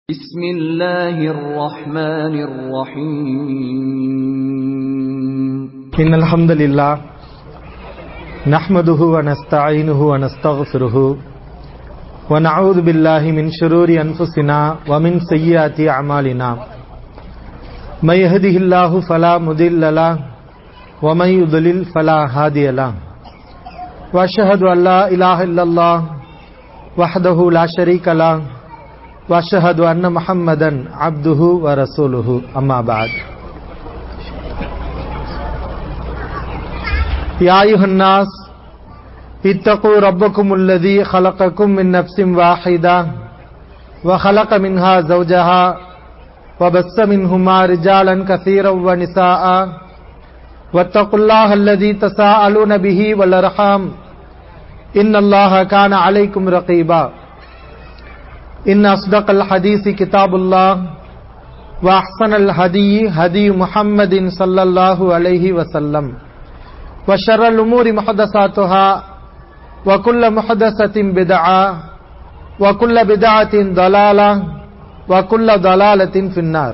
بسم الله الرحمن الرحيم إن الحمد لله نحمده ونستعينه ونستغفره ونعوذ بالله من شرور أنفسنا ومن سيئات أعمالنا من يهده الله فلا مضل له ومن يضلل فلا هادي له وأشهد أن لا إله إلا الله وحده لا شريك له وأشهد أن محمدا عبده ورسوله أما بعد يا أيها الناس اتقوا ربكم الذي خلقكم من نفس واحدة وخلق منها زوجها وبث منهما رجالا كثيرا ونساء واتقوا الله الذي تساءلون به والأرحام إن الله كان عليكم رقيبا إن أصدق الحديث كتاب الله وأحسن الهدي هدي محمد صلى الله عليه وسلم وشر الأمور محدثاتها وكل محدثة بدعة وكل بدعة ضلالة وكل ضلالة في النار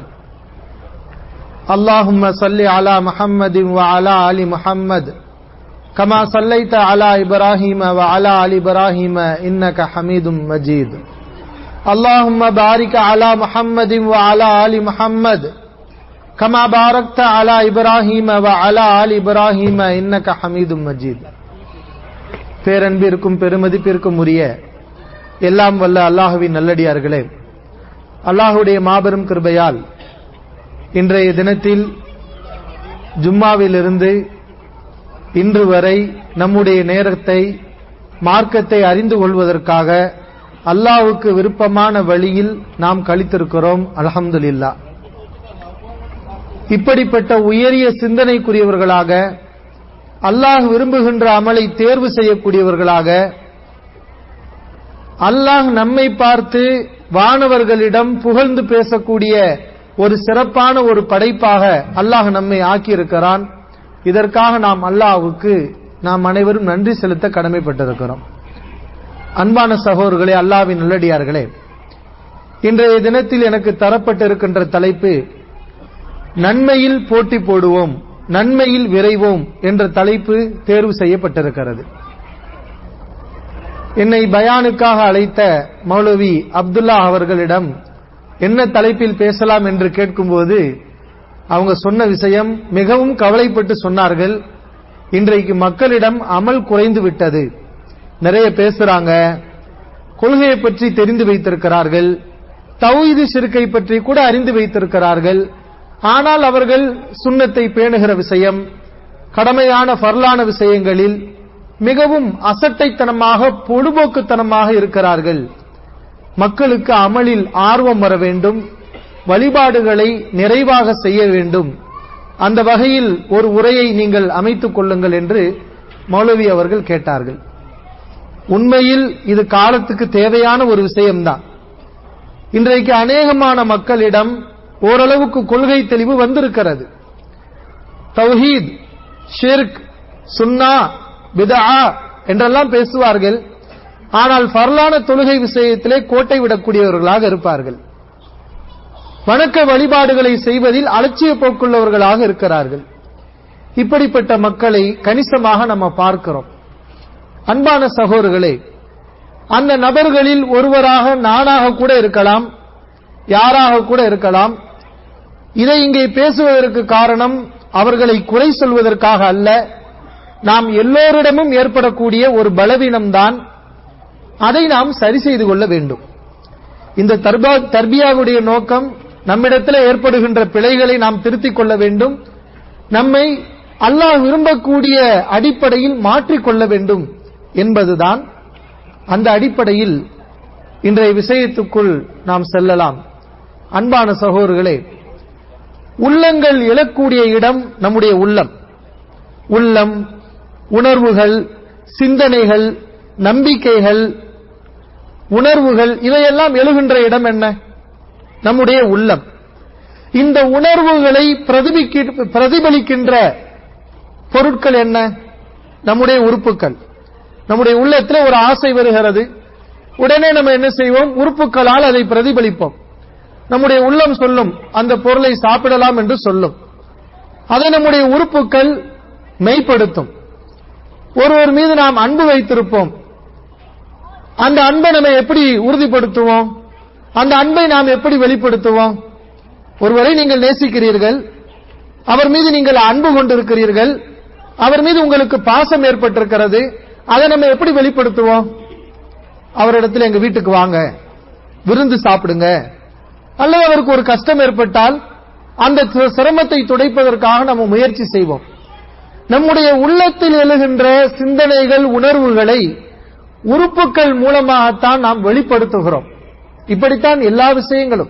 اللهم صل على محمد وعلى آل محمد كما صليت على إبراهيم وعلى آل إبراهيم إنك حميد مجيد اللهم بارك على محمد وعلى آل محمد كما باركت على إبراهيم وعلى آل إبراهيم إنك حميد مجيد பேரன்பிற்கும் பெருமதிப்பிற்கும் உரிய எல்லாம் வல்ல அல்லாஹுவின் நல்லடியார்களே அல்லாஹுடைய மாபெரும் கிருபையால் இன்றைய தினத்தில் ஜும்மாவிலிருந்து இன்று வரை நம்முடைய நேரத்தை மார்க்கத்தை அறிந்து கொள்வதற்காக அல்லாவுக்கு விருப்பமான வழியில் நாம் கழித்திருக்கிறோம் அலமதுல்லா இப்படிப்பட்ட உயரிய சிந்தனைக்குரியவர்களாக அல்லாஹ் விரும்புகின்ற அமலை தேர்வு செய்யக்கூடியவர்களாக அல்லாஹ் நம்மை பார்த்து வானவர்களிடம் புகழ்ந்து பேசக்கூடிய ஒரு சிறப்பான ஒரு படைப்பாக அல்லாஹ் நம்மை ஆக்கியிருக்கிறான் இதற்காக நாம் அல்லாஹுக்கு நாம் அனைவரும் நன்றி செலுத்த கடமைப்பட்டிருக்கிறோம் அன்பான சகோதரர்களே அல்லாவின் நல்லடியார்களே இன்றைய தினத்தில் எனக்கு தரப்பட்டிருக்கின்ற தலைப்பு நன்மையில் போட்டி போடுவோம் நன்மையில் விரைவோம் என்ற தலைப்பு தேர்வு செய்யப்பட்டிருக்கிறது என்னை பயானுக்காக அழைத்த மௌலவி அப்துல்லா அவர்களிடம் என்ன தலைப்பில் பேசலாம் என்று கேட்கும்போது அவங்க சொன்ன விஷயம் மிகவும் கவலைப்பட்டு சொன்னார்கள் இன்றைக்கு மக்களிடம் அமல் குறைந்து விட்டது நிறைய பேசுறாங்க கொள்கையை பற்றி தெரிந்து வைத்திருக்கிறார்கள் தௌஹீது சிறுக்கை பற்றி கூட அறிந்து வைத்திருக்கிறார்கள் ஆனால் அவர்கள் சுண்ணத்தை பேணுகிற விஷயம் கடமையான பரலான விஷயங்களில் மிகவும் அசட்டைத்தனமாக பொடுபோக்குத்தனமாக இருக்கிறார்கள் மக்களுக்கு அமலில் ஆர்வம் வர வேண்டும் வழிபாடுகளை நிறைவாக செய்ய வேண்டும் அந்த வகையில் ஒரு உரையை நீங்கள் அமைத்துக் கொள்ளுங்கள் என்று மௌலவி அவர்கள் கேட்டார்கள் உண்மையில் இது காலத்துக்கு தேவையான ஒரு விஷயம்தான் இன்றைக்கு அநேகமான மக்களிடம் ஓரளவுக்கு கொள்கை தெளிவு வந்திருக்கிறது தௌஹீத் ஷிர்க் சுன்னா பிதா என்றெல்லாம் பேசுவார்கள் ஆனால் பரலான தொழுகை விஷயத்திலே கோட்டை விடக்கூடியவர்களாக இருப்பார்கள் வணக்க வழிபாடுகளை செய்வதில் அலட்சிய போக்குள்ளவர்களாக இருக்கிறார்கள் இப்படிப்பட்ட மக்களை கணிசமாக நம்ம பார்க்கிறோம் அன்பான சகோதரர்களே அந்த நபர்களில் ஒருவராக நானாக கூட இருக்கலாம் யாராக கூட இருக்கலாம் இதை இங்கே பேசுவதற்கு காரணம் அவர்களை குறை சொல்வதற்காக அல்ல நாம் எல்லோரிடமும் ஏற்படக்கூடிய ஒரு பலவீனம்தான் அதை நாம் சரி செய்து கொள்ள வேண்டும் இந்த தர்பியாவுடைய நோக்கம் நம்மிடத்தில் ஏற்படுகின்ற பிழைகளை நாம் திருத்திக் கொள்ள வேண்டும் நம்மை அல்லாஹ் விரும்பக்கூடிய அடிப்படையில் மாற்றிக்கொள்ள வேண்டும் என்பதுதான் அந்த அடிப்படையில் இன்றைய விஷயத்துக்குள் நாம் செல்லலாம் அன்பான சகோதரர்களே உள்ளங்கள் எழக்கூடிய இடம் நம்முடைய உள்ளம் உள்ளம் உணர்வுகள் சிந்தனைகள் நம்பிக்கைகள் உணர்வுகள் இவையெல்லாம் எழுகின்ற இடம் என்ன நம்முடைய உள்ளம் இந்த உணர்வுகளை பிரதிபலிக்கின்ற பொருட்கள் என்ன நம்முடைய உறுப்புகள் நம்முடைய உள்ளத்தில் ஒரு ஆசை வருகிறது உடனே நம்ம என்ன செய்வோம் உறுப்புகளால் அதை பிரதிபலிப்போம் நம்முடைய உள்ளம் சொல்லும் அந்த பொருளை சாப்பிடலாம் என்று சொல்லும் அதை நம்முடைய உறுப்புகள் மெய்ப்படுத்தும் ஒருவர் மீது நாம் அன்பு வைத்திருப்போம் அந்த அன்பை நம்ம எப்படி உறுதிப்படுத்துவோம் அந்த அன்பை நாம் எப்படி வெளிப்படுத்துவோம் ஒருவரை நீங்கள் நேசிக்கிறீர்கள் அவர் மீது நீங்கள் அன்பு கொண்டிருக்கிறீர்கள் அவர் மீது உங்களுக்கு பாசம் ஏற்பட்டிருக்கிறது அதை நம்ம எப்படி வெளிப்படுத்துவோம் அவரிடத்தில் எங்க வீட்டுக்கு வாங்க விருந்து சாப்பிடுங்க அல்லது அவருக்கு ஒரு கஷ்டம் ஏற்பட்டால் அந்த சிரமத்தை துடைப்பதற்காக நம்ம முயற்சி செய்வோம் நம்முடைய உள்ளத்தில் எழுகின்ற சிந்தனைகள் உணர்வுகளை உறுப்புகள் மூலமாகத்தான் நாம் வெளிப்படுத்துகிறோம் இப்படித்தான் எல்லா விஷயங்களும்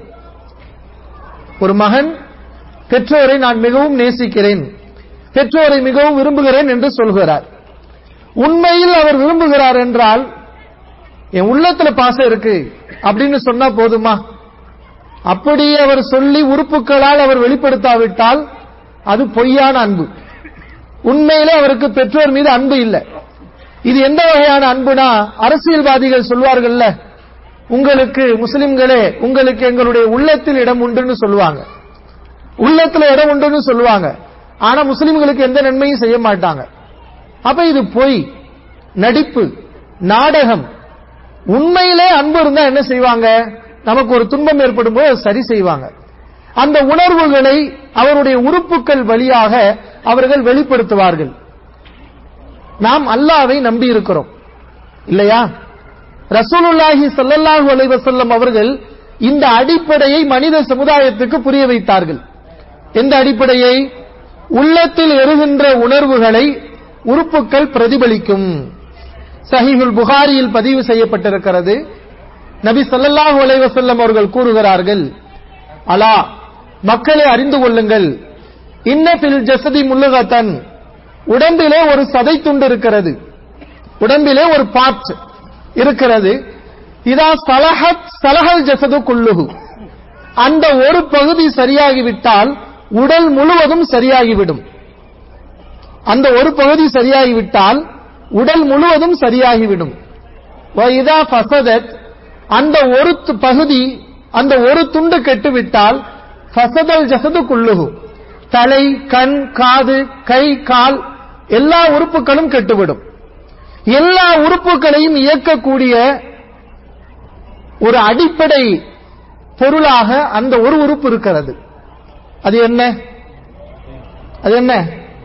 ஒரு மகன் பெற்றோரை நான் மிகவும் நேசிக்கிறேன் பெற்றோரை மிகவும் விரும்புகிறேன் என்று சொல்கிறார் உண்மையில் அவர் விரும்புகிறார் என்றால் என் உள்ளத்துல பாசம் இருக்கு அப்படின்னு சொன்னா போதுமா அப்படி அவர் சொல்லி உறுப்புகளால் அவர் வெளிப்படுத்தாவிட்டால் அது பொய்யான அன்பு உண்மையிலே அவருக்கு பெற்றோர் மீது அன்பு இல்லை இது எந்த வகையான அன்புனா அரசியல்வாதிகள் சொல்வார்கள்ல உங்களுக்கு முஸ்லிம்களே உங்களுக்கு எங்களுடைய உள்ளத்தில் இடம் உண்டுன்னு சொல்லுவாங்க உள்ளத்துல இடம் உண்டுன்னு சொல்லுவாங்க ஆனா முஸ்லிம்களுக்கு எந்த நன்மையும் செய்ய மாட்டாங்க அப்ப இது பொய் நடிப்பு நாடகம் உண்மையிலே அன்பு இருந்தா என்ன செய்வாங்க நமக்கு ஒரு துன்பம் ஏற்படும் போது சரி செய்வாங்க அந்த உணர்வுகளை அவருடைய உறுப்புகள் வழியாக அவர்கள் வெளிப்படுத்துவார்கள் நாம் அல்லாவை நம்பி இருக்கிறோம் இல்லையா ரசூலுல்லாஹி ஸல்லல்லாஹு அலைஹி வஸல்லம் அவர்கள் இந்த அடிப்படையை மனித சமுதாயத்துக்கு புரிய வைத்தார்கள் எந்த அடிப்படையை உள்ளத்தில் எருகின்ற உணர்வுகளை உறுப்புகள் பிரதிபலிக்கும் சஹீஹுல் புகாரியில் பதிவு செய்யப்பட்டிருக்கிறது நபி ஸல்லல்லாஹு அலைஹி வஸல்லம் அவர்கள் கூறுகிறார்கள் அலா மக்களை அறிந்து கொள்ளுங்கள் இன்ன ஃபில் ஜஸதி முல்லுகத்தன் உடம்பிலே ஒரு சதை துண்டு இருக்கிறது உடம்பிலே ஒரு பார்ட் இருக்கிறது இதா சலஹத் சலஹல் ஜசது குல்லுகு அந்த ஒரு பகுதி சரியாகிவிட்டால் உடல் முழுவதும் சரியாகிவிடும் அந்த ஒரு பகுதி சரியாகிவிட்டால் உடல் முழுவதும் சரியாகிவிடும் இதா ஃபசதத் அந்த ஒரு து- பகுதி அந்த ஒரு துண்டு கெட்டுவிட்டால் ஃபசதல் ஜசது குல்லுகு தலை கண் காது கை கால் எல்லா உறுப்புகளும் கெட்டுவிடும் எல்லா உறுப்புகளையும் இயக்கக்கூடிய ஒரு அடிப்படை பொருளாக அந்த ஒரு உறுப்பு இருக்கிறது அது என்ன அது என்ன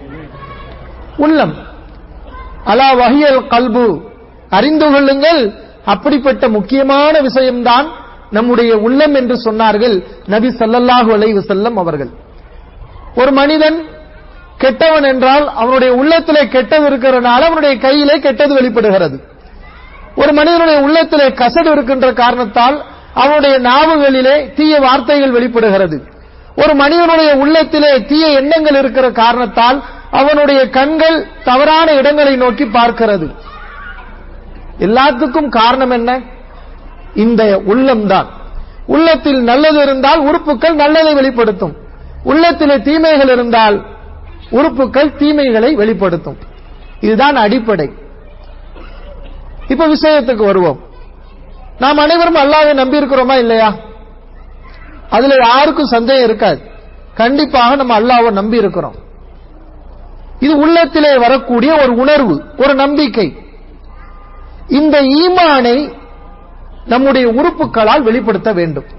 உள்ளம் அலா வஹியல் கல்பு அறிந்து கொள்ளுங்கள் அப்படிப்பட்ட முக்கியமான விஷயம்தான் நம்முடைய உள்ளம் என்று சொன்னார்கள் நபி ஸல்லல்லாஹு அலைஹி வஸல்லம் அவர்கள் ஒரு மனிதன் கெட்டவன் என்றால் அவனுடைய உள்ளத்திலே கெட்டது இருக்கிறனால அவனுடைய கையிலே கெட்டது வெளிப்படுகிறது ஒரு மனிதனுடைய உள்ளத்திலே கசடு இருக்கின்ற காரணத்தால் அவனுடைய நாவுகளிலே தீய வார்த்தைகள் வெளிப்படுகிறது ஒரு மனிதனுடைய உள்ளத்திலே தீய எண்ணங்கள் இருக்கிற காரணத்தால் அவனுடைய கண்கள் தவறான இடங்களை நோக்கி பார்க்கிறது எல்லாத்துக்கும் காரணம் என்ன இந்த உள்ளம்தான் உள்ளத்தில் நல்லது இருந்தால் உறுப்புகள் நல்லதை வெளிப்படுத்தும் உள்ளத்திலே தீமைகள் இருந்தால் உறுப்புகள் தீமைகளை வெளிப்படுத்தும் இதுதான் அடிப்படை இப்ப விஷயத்துக்கு வருவோம் நாம் அனைவரும் அல்லாஹ்வை நம்பி இருக்கிறோமா இல்லையா அதுல யாருக்கும் சந்தேகம் இருக்காது கண்டிப்பாக நம்ம அல்லாஹ்வை நம்பி இருக்கிறோம் இது உள்ளத்திலே வரக்கூடிய ஒரு உணர்வு ஒரு நம்பிக்கை இந்த ஈமானை நம்முடைய உறுப்புகளால் வெளிப்படுத்த வேண்டும்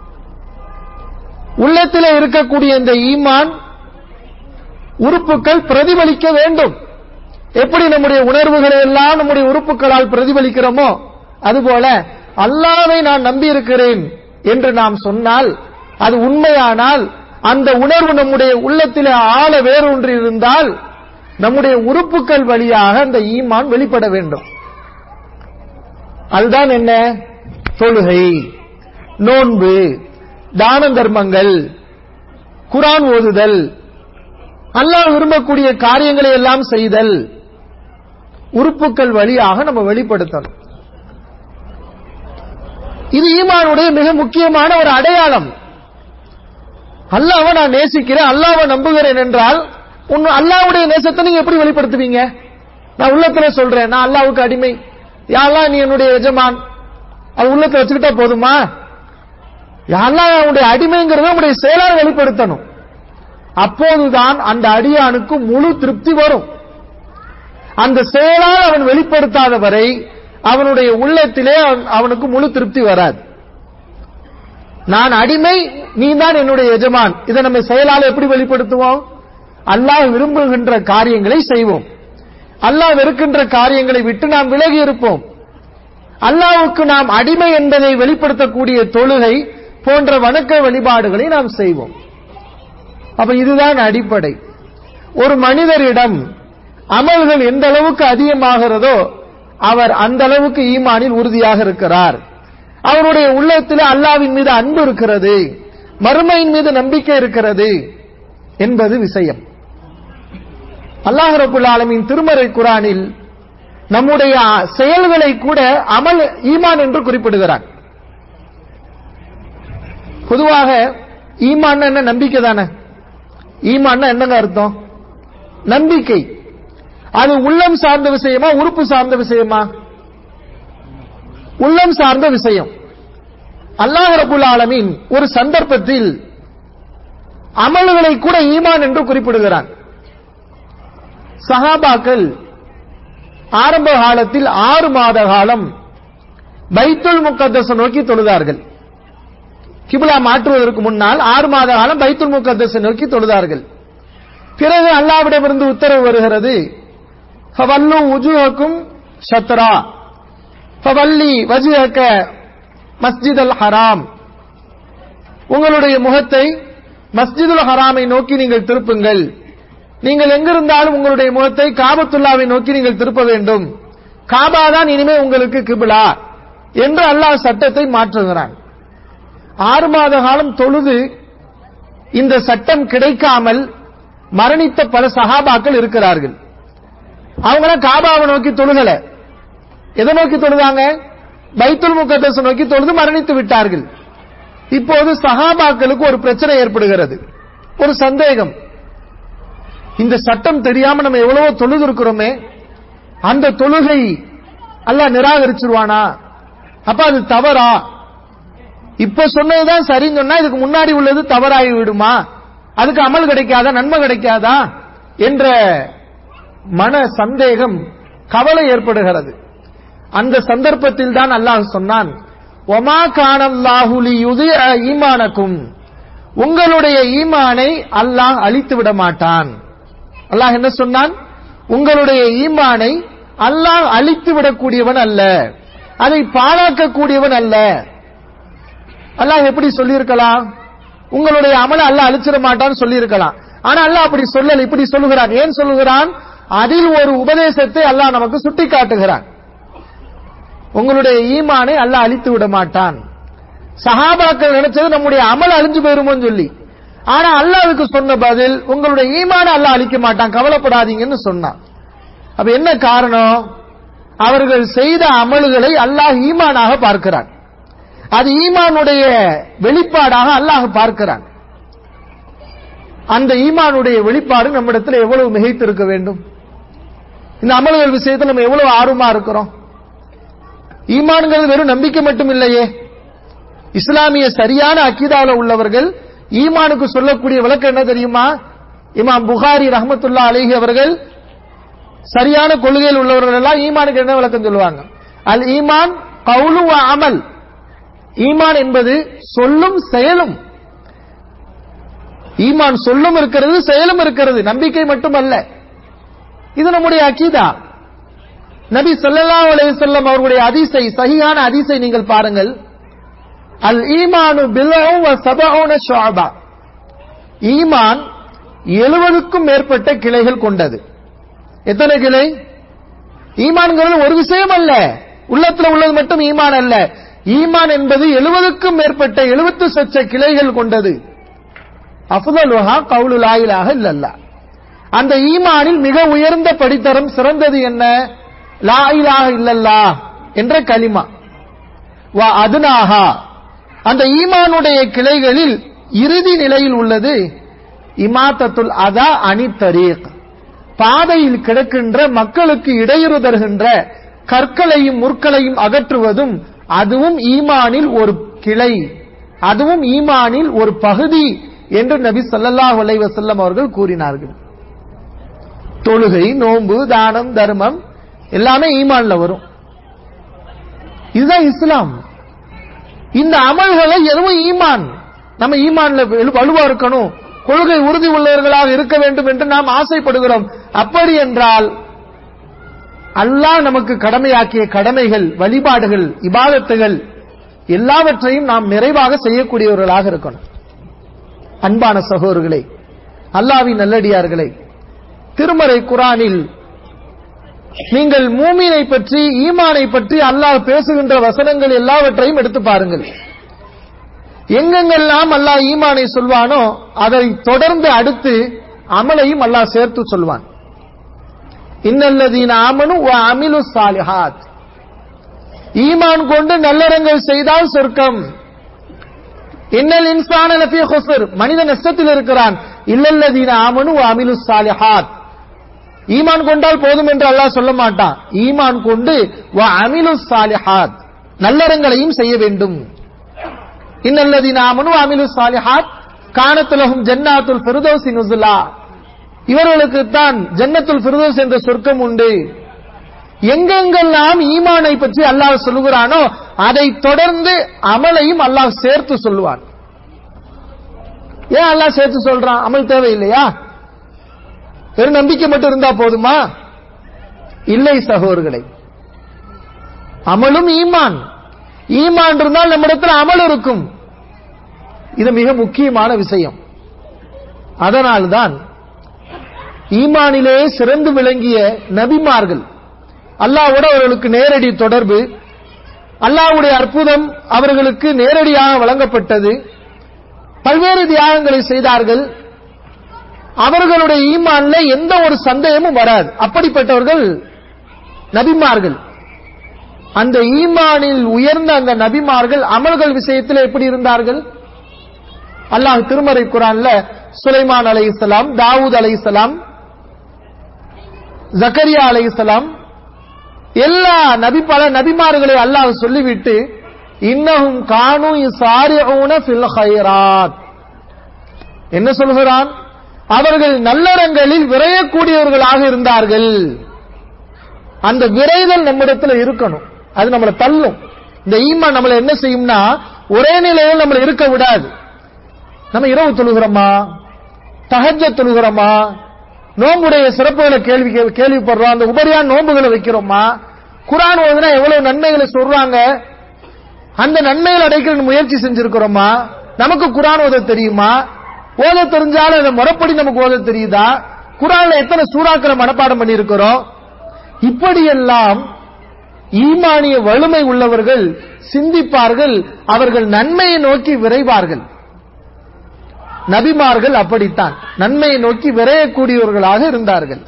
உள்ளத்திலே இருக்கக்கூடிய இந்த ஈமான் உறுப்புகள் பிரதிபலிக்க வேண்டும் எப்படி நம்முடைய உணர்வுகளை எல்லாம் நம்முடைய உறுப்புகளால் பிரதிபலிக்கிறோமோ அதுபோல அல்லாவை நான் நம்பி இருக்கிறேன் என்று நாம் சொன்னால் அது உண்மையானால் அந்த உணர்வு நம்முடைய உள்ளத்திலே ஆழ வேரூன்றி இருந்தால் நம்முடைய உறுப்புகள் வழியாக அந்த ஈமான் வெளிப்பட வேண்டும் அதுதான் என்ன தொழுகை நோன்பு தான தர்மங்கள் குரான் ஓதுதல் அல்லாஹ் விரும்பக்கூடிய காரியங்களை எல்லாம் செய்தல் உறுப்புகள் வழியாக நம்ம வெளிப்படுத்தணும் இது ஈமானுடைய மிக முக்கியமான ஒரு அடையாளம் அல்லாவை நான் நேசிக்கிறேன் அல்லாவை நம்புகிறேன் என்றால் உன் அல்லாவுடைய நேசத்தை நீங்க எப்படி வெளிப்படுத்துவீங்க நான் உள்ளத்துல சொல்றேன் நான் அல்லாவுக்கு அடிமை யாரெல்லாம் நீ என்னுடைய எஜமான் அது உள்ளத்துல வச்சுக்கிட்டா போதுமா அல்லாஹ் அவனுடைய அடிமைங்கிறத நம்முடைய செயலால் வெளிப்படுத்தணும் அப்போதுதான் அந்த அடியானுக்கு முழு திருப்தி வரும் அந்த செயலால் அவன் வெளிப்படுத்தாத வரை அவனுடைய உள்ளத்திலே அவன்- அவனுக்கு முழு திருப்தி வராது நான் அடிமை நீ தான் என்னுடைய எஜமான் இதை நம்ம செயலால் எப்படி வெளிப்படுத்துவோம் அல்லாஹ் விரும்புகின்ற காரியங்களை செய்வோம் அல்லாஹ் வெறுக்கின்ற காரியங்களை விட்டு நாம் விலகி இருப்போம் அல்லாஹ்வுக்கு நாம் அடிமை என்பதை வெளிப்படுத்தக்கூடிய தொழுகை போன்ற வணக்க வழிபாடுகளை நாம் செய்வோம் அப்ப இதுதான் அடிப்படை ஒரு மனிதரிடம் அமல்கள் எந்த அளவுக்கு அதிகமாகிறதோ அவர் அந்த அளவுக்கு ஈமானில் உறுதியாக இருக்கிறார் அவருடைய உள்ளத்தில் அல்லாவின் மீது அன்பு இருக்கிறது மறுமையின் மீது நம்பிக்கை இருக்கிறது என்பது விஷயம் அல்லாஹ் ரபுல் ஆலமீன் திருமறை குரானில் நம்முடைய செயல்களை கூட அமல் ஈமான் என்று குறிப்பிடுகிறான் பொதுவாக ஈமான் என்ன நம்பிக்கை தானே ஈமான் என்னங்க அர்த்தம் நம்பிக்கை அது உள்ளம் சார்ந்த விஷயமா உறுப்பு சார்ந்த விஷயமா உள்ளம் சார்ந்த விஷயம் அல்லாஹ் ரபுல் ஆலமீன் ஒரு சந்தர்ப்பத்தில் அமல்களை கூட ஈமான் என்று குறிப்பிடுகிறான் சஹாபாக்கள் ஆரம்ப காலத்தில் ஆறு மாத காலம் பைத்துல் முக்கத்தஸ் நோக்கி தொழுதார்கள் கிபிலா மாற்றுவதற்கு முன்னால் ஆறு மாத காலம் பைத்துல் முக்கத்தஸ் நோக்கி தொழுதார்கள் பிறகு அல்லாவிடமிருந்து உத்தரவு வருகிறது ஃபவல்லு உஜுஹக்கும் ஷத்ரா ஃபவல்லி வஜுஹக்க மஸ்ஜித் அல் ஹராம் உங்களுடைய முகத்தை மஸ்ஜிதுல் ஹராமை நோக்கி நீங்கள் திருப்புங்கள் நீங்கள் எங்கிருந்தாலும் உங்களுடைய முகத்தை காபத்துல்லாவை நோக்கி நீங்கள் திருப்ப வேண்டும் காபா தான் இனிமே உங்களுக்கு கிபிலா என்று அல்லாஹ் சட்டத்தை மாற்றுகிறான் ஆறு மாத காலம் தொழுது இந்த சட்டம் கிடைக்காமல் மரணித்த பல சகாபாக்கள் இருக்கிறார்கள் அவங்களாம் காபாவை நோக்கி தொழுகல எதை நோக்கி தொழுதாங்க பைத்துல் முகத்தஸ் நோக்கி தொழுது மரணித்து விட்டார்கள் இப்போது சஹாபாக்களுக்கு ஒரு பிரச்சனை ஏற்படுகிறது ஒரு சந்தேகம் இந்த சட்டம் தெரியாம நம்ம எவ்வளவோ தொழுது இருக்கிறோமே அந்த தொழுகை அல்லாஹ் நிராகரிச்சிருவானா அப்ப அது தவறா இப்ப சொன்னதுதான் சரின்னு சொன்னா இதுக்கு முன்னாடி உள்ளது தவறாகி விடுமா அதுக்கு அமல் கிடைக்காதா நன்மை கிடைக்காதா என்ற மன சந்தேகம் கவலை ஏற்படுகிறது அந்த சந்தர்ப்பத்தில் தான் அல்லாஹ் சொன்னான் ஒமா கானல்லாஹுலி யுது ஈமானக்கும் உங்களுடைய ஈமானை அல்லாஹ் அழித்து விட மாட்டான் அல்லாஹ் என்ன சொன்னான் உங்களுடைய ஈமானை அல்லாஹ் அழித்து விடக்கூடியவன் அல்ல அதை பாழாக்கக்கூடியவன் அல்ல அல்லாஹ் எப்படி சொல்லியிருக்கலாம் உங்களுடைய அமல அல்லாஹ் அழிச்சிட மாட்டான்னு சொல்லியிருக்கலாம் ஆனா அல்லாஹ் அப்படி சொல்லல இப்படி சொல்லுகிறான் ஏன் சொல்லுகிறான் அதில் ஒரு உபதேசத்தை அல்லாஹ் நமக்கு சுட்டி காட்டுகிறான் உங்களுடைய ஈமானை அல்லாஹ் அழித்து விட மாட்டான் சஹாபாக்கள் நினைச்சது நம்முடைய அமல் அழிஞ்சு போயிருமோன்னு சொல்லி ஆனா அல்லாஹ்வுக்கு சொன்ன பதில் உங்களுடைய ஈமானை அல்லாஹ் அழிக்க மாட்டான் கவலைப்படாதீங்கன்னு சொன்னான் அப்ப என்ன காரணம் அவர்கள் செய்த அமல்களை அல்லாஹ் ஈமானாக பார்க்கிறான் அது ஈமானுடைய வெளிப்பாடாக அல்லாஹ் பார்க்கிறான் அந்த ஈமானுடைய வெளிப்பாடு நம்மிடத்தில் எவ்வளவு மிகைத்திருக்க வேண்டும் இந்த அமல்கள் விஷயத்தில் நம்ம எவ்வளவு ஆர்வமா இருக்கிறோம் ஈமான்ங்கிறது வெறும் நம்பிக்கை மட்டும் இல்லையே இஸ்லாமிய சரியான அக்கீதால உள்ளவர்கள் ஈமானுக்கு சொல்லக்கூடிய விளக்கம் என்ன தெரியுமா இமாம் புகாரி ரஹமத்துல்லா அலிஹி அவர்கள் சரியான கொள்கையில் உள்ளவர்கள் எல்லாம் ஈமானுக்கு என்ன விளக்கம் சொல்லுவாங்க அல் ஈமான் கவுலு வ அமல் ஈமான் என்பது சொல்லும் செயலும் ஈமான் சொல்லும் இருக்கிறது செயலும் இருக்கிறது நம்பிக்கை மட்டுமல்ல இது நம்முடைய அக்கீதா நபி ஸல்லல்லாஹு அலைஹி வஸல்லம் அவர்களுடைய அதிசை சஹீஹான அதிசை நீங்கள் பாருங்கள் அல் ஈமானு பில்உ வ சபஊன ஷுஅபா ஈமான் 70க்கும் மேற்பட்ட கிளைகள் கொண்டது எத்தனை கிளை ஈமான்ங்கிறது ஒரு விஷயம் அல்ல உள்ளத்துல உள்ளது மட்டும் ஈமான் அல்ல ஈமான் என்பது 70க்கும் மேற்பட்ட 70 சொச்ச கிளைகள் கொண்டது அஃதலுஹா கவுலு லா இலாஹ இல்லல்லாஹ் அந்த ஈமானில் மிக உயர்ந்த படித்தரம் சிறந்தது என்ன லா இலாஹ இல்லல்லாஹ் என்ற கலிமா வா அதுனாஹா அந்த ஈமானுடைய கிளைகளில் இறுதி நிலையில் உள்ளது இமாத்தத்துல் அதா அணி தரீக் பாதையில் கிடக்கின்ற மக்களுக்கு இடையூறு தருகின்ற கற்களையும் முற்களையும் அகற்றுவதும் அதுவும் ஈமானில் ஒரு கிளை அதுவும் ஈமானில் ஒரு பகுதி என்று நபி ஸல்லல்லாஹு அலைஹி வஸல்லம் அவர்கள் கூறினார்கள் தொழுகை நோன்பு தானம் தர்மம் எல்லாமே ஈமான்ல வரும் இதுதான் இஸ்லாம் இந்த அமல்களை எதுவும் ஈமான் நம்ம ஈமான்ல வலு- வலுவா இருக்கணும் கொள்கை உறுதி உள்ளவர்களாக இருக்க வேண்டும் என்று நாம் ஆசைப்படுகிறோம் அப்படி என்றால் அல்லாஹ் நமக்கு கடமையாக்கிய கடமைகள் வழிபாடுகள் இபாதத்துகள் எல்லாவற்றையும் நாம் நிறைவாக செய்யக்கூடியவர்களாக இருக்கணும் அன்பான சகோதரர்களே அல்லாவின் நல்லடியார்களே திருமறை குரானில் நீங்கள் மூமினை பற்றி ஈமானை பற்றி அல்லாஹ் பேசுகின்ற வசனங்கள் எல்லாவற்றையும் எடுத்து பாருங்கள் எங்கெங்கெல்லாம் அல்லாஹ் ஈமானை சொல்வானோ அதை தொடர்ந்து அடுத்து அமலையும் அல்லாஹ் சேர்த்து சொல்வான் இன்னல்லதீன ஆமனு வ அமிலு சாலிஹாத் ஈமான் கொண்டு நல்லறங்கள் செய்தால் சொர்க்கம் இன்னல் இன்சான லஃபீ ஹுஸ்ர் மனித நஷ்டத்தில் இருக்கிறான் இல்லல்லதீன ஆமனு வ அமிலு சாலிஹாத் ஈமான் கொண்டால் போதும் என்று அல்லாஹ் சொல்ல மாட்டான் ஈமான் கொண்டு வ அமிலு சாலிஹாத் நல்லறங்களையும் செய்ய வேண்டும் இன்னல்லதீன ஆமனு வ அமிலு சாலிஹாத் கானத் லஹும் ஜன்னாத்துல் ஃபிர்தௌஸி நுஸுலா இவர்களுக்கு தான் ஜன்னத்துல் ஃபிர்தௌஸ் என்ற சொர்க்கம் உண்டு எங்கெங்கெல்லாம் ஈமானை பற்றி அல்லாஹ் சொல்லுகிறானோ அதை தொடர்ந்து அமலையும் அல்லாஹ் சேர்த்து சொல்லுவான் ஏன் அல்லாஹ் சேர்த்து சொல்றான் அமல் தேவையில்லையா வெறும் நம்பிக்கை மட்டும் இருந்தா போதுமா இல்லை சகோதரர்களே அமலும் ஈமான் ஈமான் இருந்தால் நம்மிடத்தில் அமல் இருக்கும் இது மிக முக்கியமான விஷயம் அதனால்தான் ஈமானிலே சிறந்து விளங்கிய நபிமார்கள் அல்லாஹ்வோட அவர்களுக்கு நேரடி தொடர்பு அல்லாஹ்வுடைய அற்புதம் அவர்களுக்கு நேரடியாக வழங்கப்பட்டது பல்வேறு தியாகங்களை செய்தார்கள் அவர்களுடைய ஈமான்ல எந்த ஒரு சந்தேகமும் வராது அப்படிப்பட்டவர்கள் நபிமார்கள் அந்த ஈமானில் உயர்ந்த அந்த நபிமார்கள் அமல்கள் விஷயத்தில் எப்படி இருந்தார்கள் அல்லாஹ் திருமறை குரான்ல சுலைமான் அலைஹிஸ்ஸலாம் தாவூத் அலைஹிஸ்ஸலாம் ஜக்கரியா அலைஹிஸ்ஸலாம் எல்லா நபி பல நபிமார்களை அல்லாஹ் சொல்லிவிட்டு இன்னஹும் கானு யுசாரிஊன ஃபில் ஹைராத் என்ன சொல்கிறான் அவர்கள் நல்லறங்களில் விரையக்கூடியவர்களாக இருந்தார்கள் அந்த விரைதல் நம்மிடத்துல இருக்கணும் அது நம்மளை தள்ளும் இந்த ஈமான் நம்மளை என்ன செய்யும்னா ஒரே நிலையில் நம்மளை இருக்க விடாது நம்ம இரவு தொழுகிறோமா தஹஜ்ஜ தொழுகிறோமா நோம்புடைய சிறப்புகளை கேள்வி கேள்விப்படுறோம் அந்த உபரியான நோன்புகளை வைக்கிறோமா குரான் ஓதுனா எவ்வளவு நன்மைகளை சொல்றாங்க அந்த நன்மைகள் அடைக்கிற முயற்சி செஞ்சிருக்கிறோமா நமக்கு குரான் ஓத தெரியுமா ஓத தெரிஞ்சாலும் அதை முறைப்படி நமக்கு ஓத தெரியுதா குரான்ல எத்தனை சூறாக்களை மனப்பாடம் பண்ணியிருக்கிறோம் இப்படியெல்லாம் ஈமானிய வலிமை உள்ளவர்கள் சிந்திப்பார்கள் அவர்கள் நன்மையை நோக்கி விரைவார்கள் நபிமார்கள் அப்படித்தான் நன்மையை நோக்கி விரையக்கூடியவர்களாக இருந்தார்கள்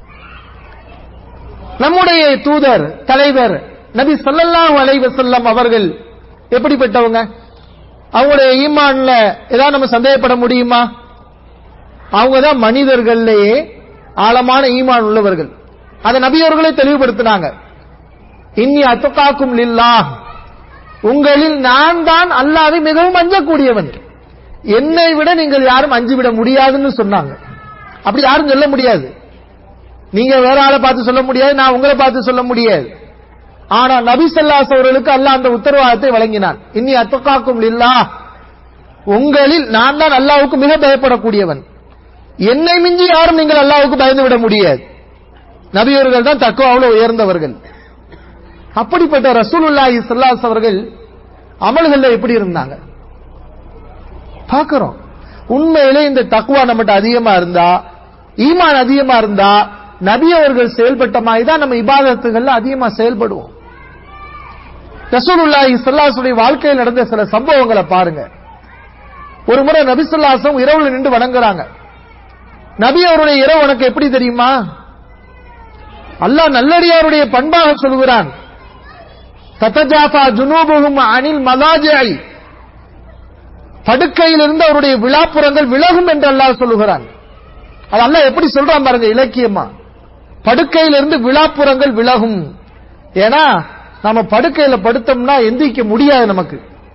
நம்முடைய தூதர் தலைவர் நபி ஸல்லல்லாஹு அலைஹி வஸல்லம் அவர்கள் எப்படிப்பட்டவங்க அவங்களுடைய ஈமான்ல ஏதாவது நம்ம சந்தேகப்பட முடியுமா அவங்க தான் மனிதர்கள்லயே ஆழமான ஈமான் உள்ளவர்கள் அதை நபி அவர்களே தெளிவுபடுத்தினாங்க இன்னி அத்துக்காக்கும் லில்லாஹ் உங்களில் நான் தான் அல்லாவை மிகவும் அஞ்சக்கூடியவன் என்னை விட நீங்கள் யாரும் அஞ்சு விட முடியாதுன்னு சொன்னாங்க அப்படி யாரும் சொல்ல முடியாது நீங்க வேற ஆளை பார்த்து சொல்ல முடியாது நான் உங்களை பார்த்து சொல்ல முடியாது ஆனா நபி ஸல்லல்லாஹு அவர்களுக்கு அல்லாஹ் அந்த உத்தரவாதத்தை வழங்கினான் இன்னி அத்தகாக்கும் லில்லா உங்களில் நான் தான் அல்லாஹ்வுக்கு மிக பயப்படக்கூடியவன் என்னை மிஞ்சி யாரும் நீங்கள் அல்லாஹ்வுக்கு பயந்து விட முடியாது நபியவர்கள் தான் தக்குவாவில் உயர்ந்தவர்கள் அப்படிப்பட்ட ரசூலுல்லாஹி ஸல்லல்லாஹு அவர்கள் அமல்கள்ல எப்படி இருந்தாங்க பார்க்கிறோம் உண்மையிலே இந்த தக்குவா நம்மகிட்ட அதிகமா இருந்தா ஈமான் அதிகமா இருந்தா நபி அவர்கள் செயல்பட்ட மாதிரி தான் நம்ம இபாதத்துகள்ல அதிகமா செயல்படுவோம் ரசூலுல்லாஹி ஸல்லல்லாஹு வாழ்க்கையில் நடந்த சில சம்பவங்களை பாருங்க ஒரு முறை நபி ஸல்லல்லாஹு இரவுல நின்று வணங்குறாங்க நபி அவருடைய இரவு உனக்கு எப்படி தெரியுமா அல்லாஹ் நல்லடியாருடைய பண்பாக சொல்கிறான் தத்தஜாஃபா ஜுனூபுஹும் அனில் மலாஜிஐ படுக்கையிலிருந்து அவருடைய விழாப்புறங்கள் விலகும் என்று அல்லாஹ் சொல்லுகிறான் அது அல்லாஹ் எப்படி சொல்றான் பாருங்க இலக்கியமா படுக்கையிலிருந்து விழாப்புறங்கள் விலகும் ஏன்னா நம்ம படுக்கையில படுத்தோம்னா எந்திரிக்க முடியாது நமக்கு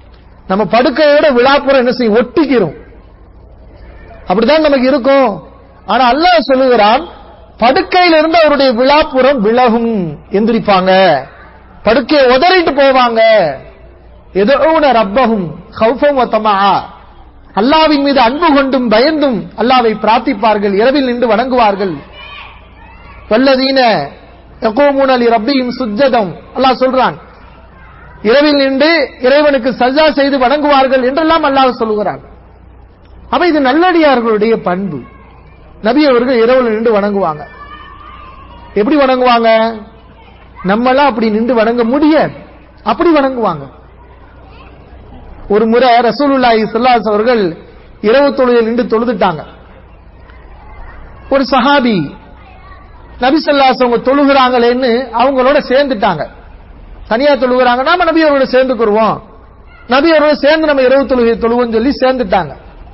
நம்ம படுக்கையோட விழாப்புறம் என்ன செய்யும் ஒட்டிக்கிறோம் அப்படிதான் நமக்கு இருக்கும் ஆனா அல்லாஹ் சொல்லுகிறான் படுக்கையில இருந்து அவருடைய விழாப்புறம் விலகும் எந்திரிப்பாங்க படுக்கையை உதறிட்டு போவாங்க எதோன ரப்பகும் ஹௌஃபம் வத்தமா அல்லாவின் மீது அன்பு கொண்டும் பயந்தும் அல்லாவை பிரார்த்திப்பார்கள் இரவில் நின்று வணங்குவார்கள் வல்லதீன யகூமுன லி ரப்பிஹிம் சுஜ்ஜதம் அல்லாஹ் சொல்றான் இரவில் நின்று இறைவனுக்கு சஜா செய்து வணங்குவார்கள் என்றெல்லாம் அல்லாஹ் சொல்லுகிறான் அப்ப இது நல்லடியார்களுடைய பண்பு நபி அவர்கள் இரவுல நின்று வணங்குவாங்க எப்படி வணங்குவாங்க நம்மளாம் அப்படி நின்று வணங்க முடியாது அப்படி வணங்குவாங்க ஒரு முறை ரசூலுல்லாஹி ஸல்லல்லாஹு அவர்கள் இரவு தொழுகையில் நின்று தொழுதுட்டாங்க ஒரு சஹாபி நபி ஸல்லல்லாஹு அவங்க தொழுகிறாங்களேன்னு அவங்களோட சேர்ந்துட்டாங்க தனியா தொழுகிறாங்க நாம நபி அவரோட சேர்ந்துக்குருவோம் நபி அவரோட சேர்ந்து நம்ம இரவு தொழுகை தொழுவோம் சொல்லி சேர்ந்துட்டாங்க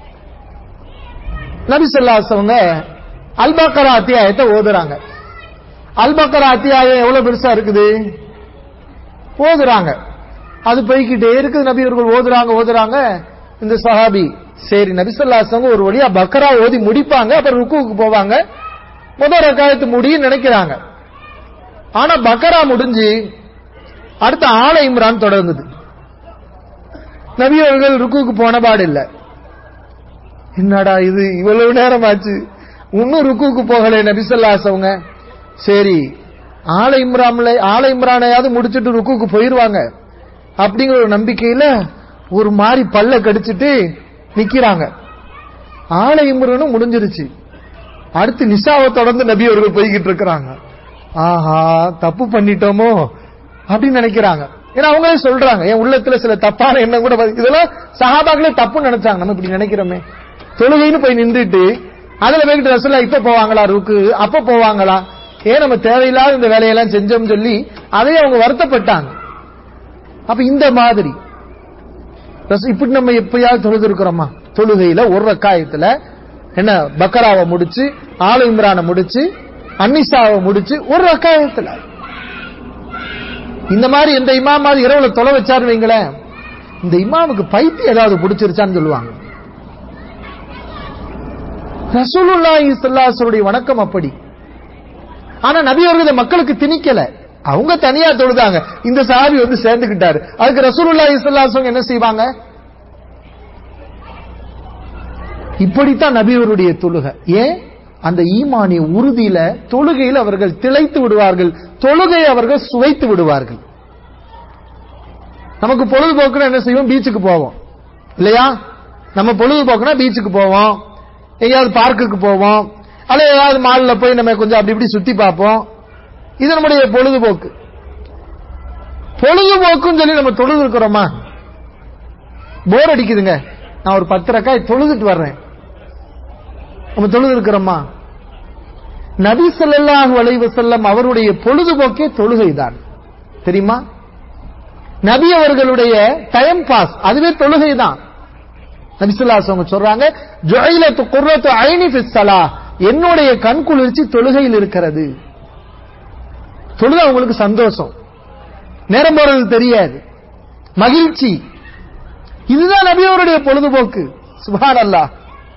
நபி ஸல்லல்லாஹு அவங்க அல்பக்கரா அத்தியாயத்தை ஓதுறாங்க அல்பக்கரா அத்தியாயம் எவ்வளவு பெருசா இருக்குது ஓதுறாங்க அது போய்கிட்டே இருக்குது நபி அவர்கள் ஓதுறாங்க ஓதுறாங்க இந்த சஹாபி சரி நபி ஸல்லல்லாஹு ஒரு வழியா பக்கரா ஓதி முடிப்பாங்க அப்புறம் ருக்குவுக்கு போவாங்க முதல் ரக்காயத்து முடியும் நினைக்கிறாங்க ஆனா பக்கரா முடிஞ்சு அடுத்த ஆல இம்ரான் தொடங்குது நபி அவர்கள் ருக்குவுக்கு போன பாடு இல்ல என்னடா இது இவ்வளவு நேரம் ஆச்சு இன்னும் ருக்குவுக்கு போகல நபிசல்லாஸ் அவங்க சரி ஆலை இம்ரான்ல ஆலை இம்ரானையாவது முடிச்சிட்டு ருக்குவுக்கு போயிருவாங்க அப்படிங்கிற ஒரு நம்பிக்கையில ஒரு மாதிரி பல்ல கடிச்சிட்டு நிக்கிறாங்க ஆலை இம்ரானும் முடிஞ்சிருச்சு அடுத்து நிஷாவை தொடர்ந்து நபி அவர்கள் போய்கிட்டு இருக்கிறாங்க ஆஹா தப்பு பண்ணிட்டோமோ அப்படின்னு நினைக்கிறாங்க ஏன்னா அவங்களே சொல்றாங்க என் உள்ளத்துல சில தப்பான எண்ணம் கூட வருது. இதெல்லாம் சஹாபாக்களே தப்புன்னு நினைச்சாங்க நம்ம இப்படி நினைக்கிறோமே தொழுகைன்னு போய் நின்றுட்டு அதுல போய்கிட்டு ரசூலா இப்ப போவாங்களா ருக்கு அப்ப போவாங்களா ஏன் நம்ம தேவையில்லாத இந்த வேலையெல்லாம் செஞ்சோம்னு சொல்லி அதையும் அவங்க வருத்தப்பட்டாங்க அப்ப இந்த மாதிரி ரசூ- இப்படி நம்ம எப்பயாவது தொழுது இருக்கிறோமா தொழுகையில ஒரு ரக்காயத்துல என்ன பக்கராவை முடிச்சு ஆலு இம்ரானை முடிச்சு அன்னிசாவை முடிச்சு ஒரு ரக்காயத்துல இந்த மாதிரி இந்த இமாம் மாதிரி இரவுல தொலை வச்சாரு வைங்களேன் இந்த இமாமுக்கு பைத்தியம் ஏதாவது பிடிச்சிருச்சான்னு சொல்லுவாங்க ரசூலுல்லாஹி ஸல்லல்லாஹு வணக்கம் அப்படி ஆனா நபி அவர்கள் இதை மக்களுக்கு திணிக்கல அவங்க தனியா தொழுதாங்க இந்த சாவி வந்து சேர்ந்துக்கிட்டாரு அதுக்கு ரசூலுல்லாஹி ஸல்லல்லாஹு அலைஹி என்ன செய்வாங்க இப்படித்தான் நபி அவருடைய தொழுகை ஏன் அந்த ஈமானிய உறுதியில தொழுகையில் அவர்கள் திளைத்து விடுவார்கள் தொழுகை அவர்கள் சுவைத்து விடுவார்கள் நமக்கு பொழுதுபோக்குன்னா என்ன செய்வோம் பீச்சுக்கு போவோம் இல்லையா நம்ம பொழுதுபோக்குனா பீச்சுக்கு போவோம் எங்கேயாவது பார்க்குக்கு போவோம் அல்ல ஏதாவது மால்ல போய் நம்ம கொஞ்சம் அப்படி இப்படி சுத்தி பார்ப்போம் இது நம்முடைய பொழுதுபோக்கு பொழுதுபோக்குன்னு சொல்லி நம்ம தொழுது இருக்கிறோமா போர் அடிக்குதுங்க நான் ஒரு பத்து ரக்காய் தொழுதுட்டு வர்றேன் நம்ம தொழுது இருக்கிறோமா நபி ஸல்லல்லாஹு அலைஹி வஸல்லம் அவருடைய பொழுதுபோக்கே தொழுகைதான் தெரியுமா நபி அவர்களுடைய டைம் பாஸ் அதுவே தொழுகைதான் நபி ஸல்லல்லாஹு அலைஹி வஸல்லம் சொல்றாங்க ஜுஐலத்து குர்ரத்து ஐனி ஃபிஸ் ஸலாஹ் என்னுடைய கண் குளிர்ச்சி தொழுகையில் இருக்கிறது தொழுது அவங்களுக்கு சந்தோஷம் நேரம் போறது தெரியாது மகிழ்ச்சி இதுதான் நபி அவருடைய பொழுதுபோக்கு சுபான் அல்லாஹ்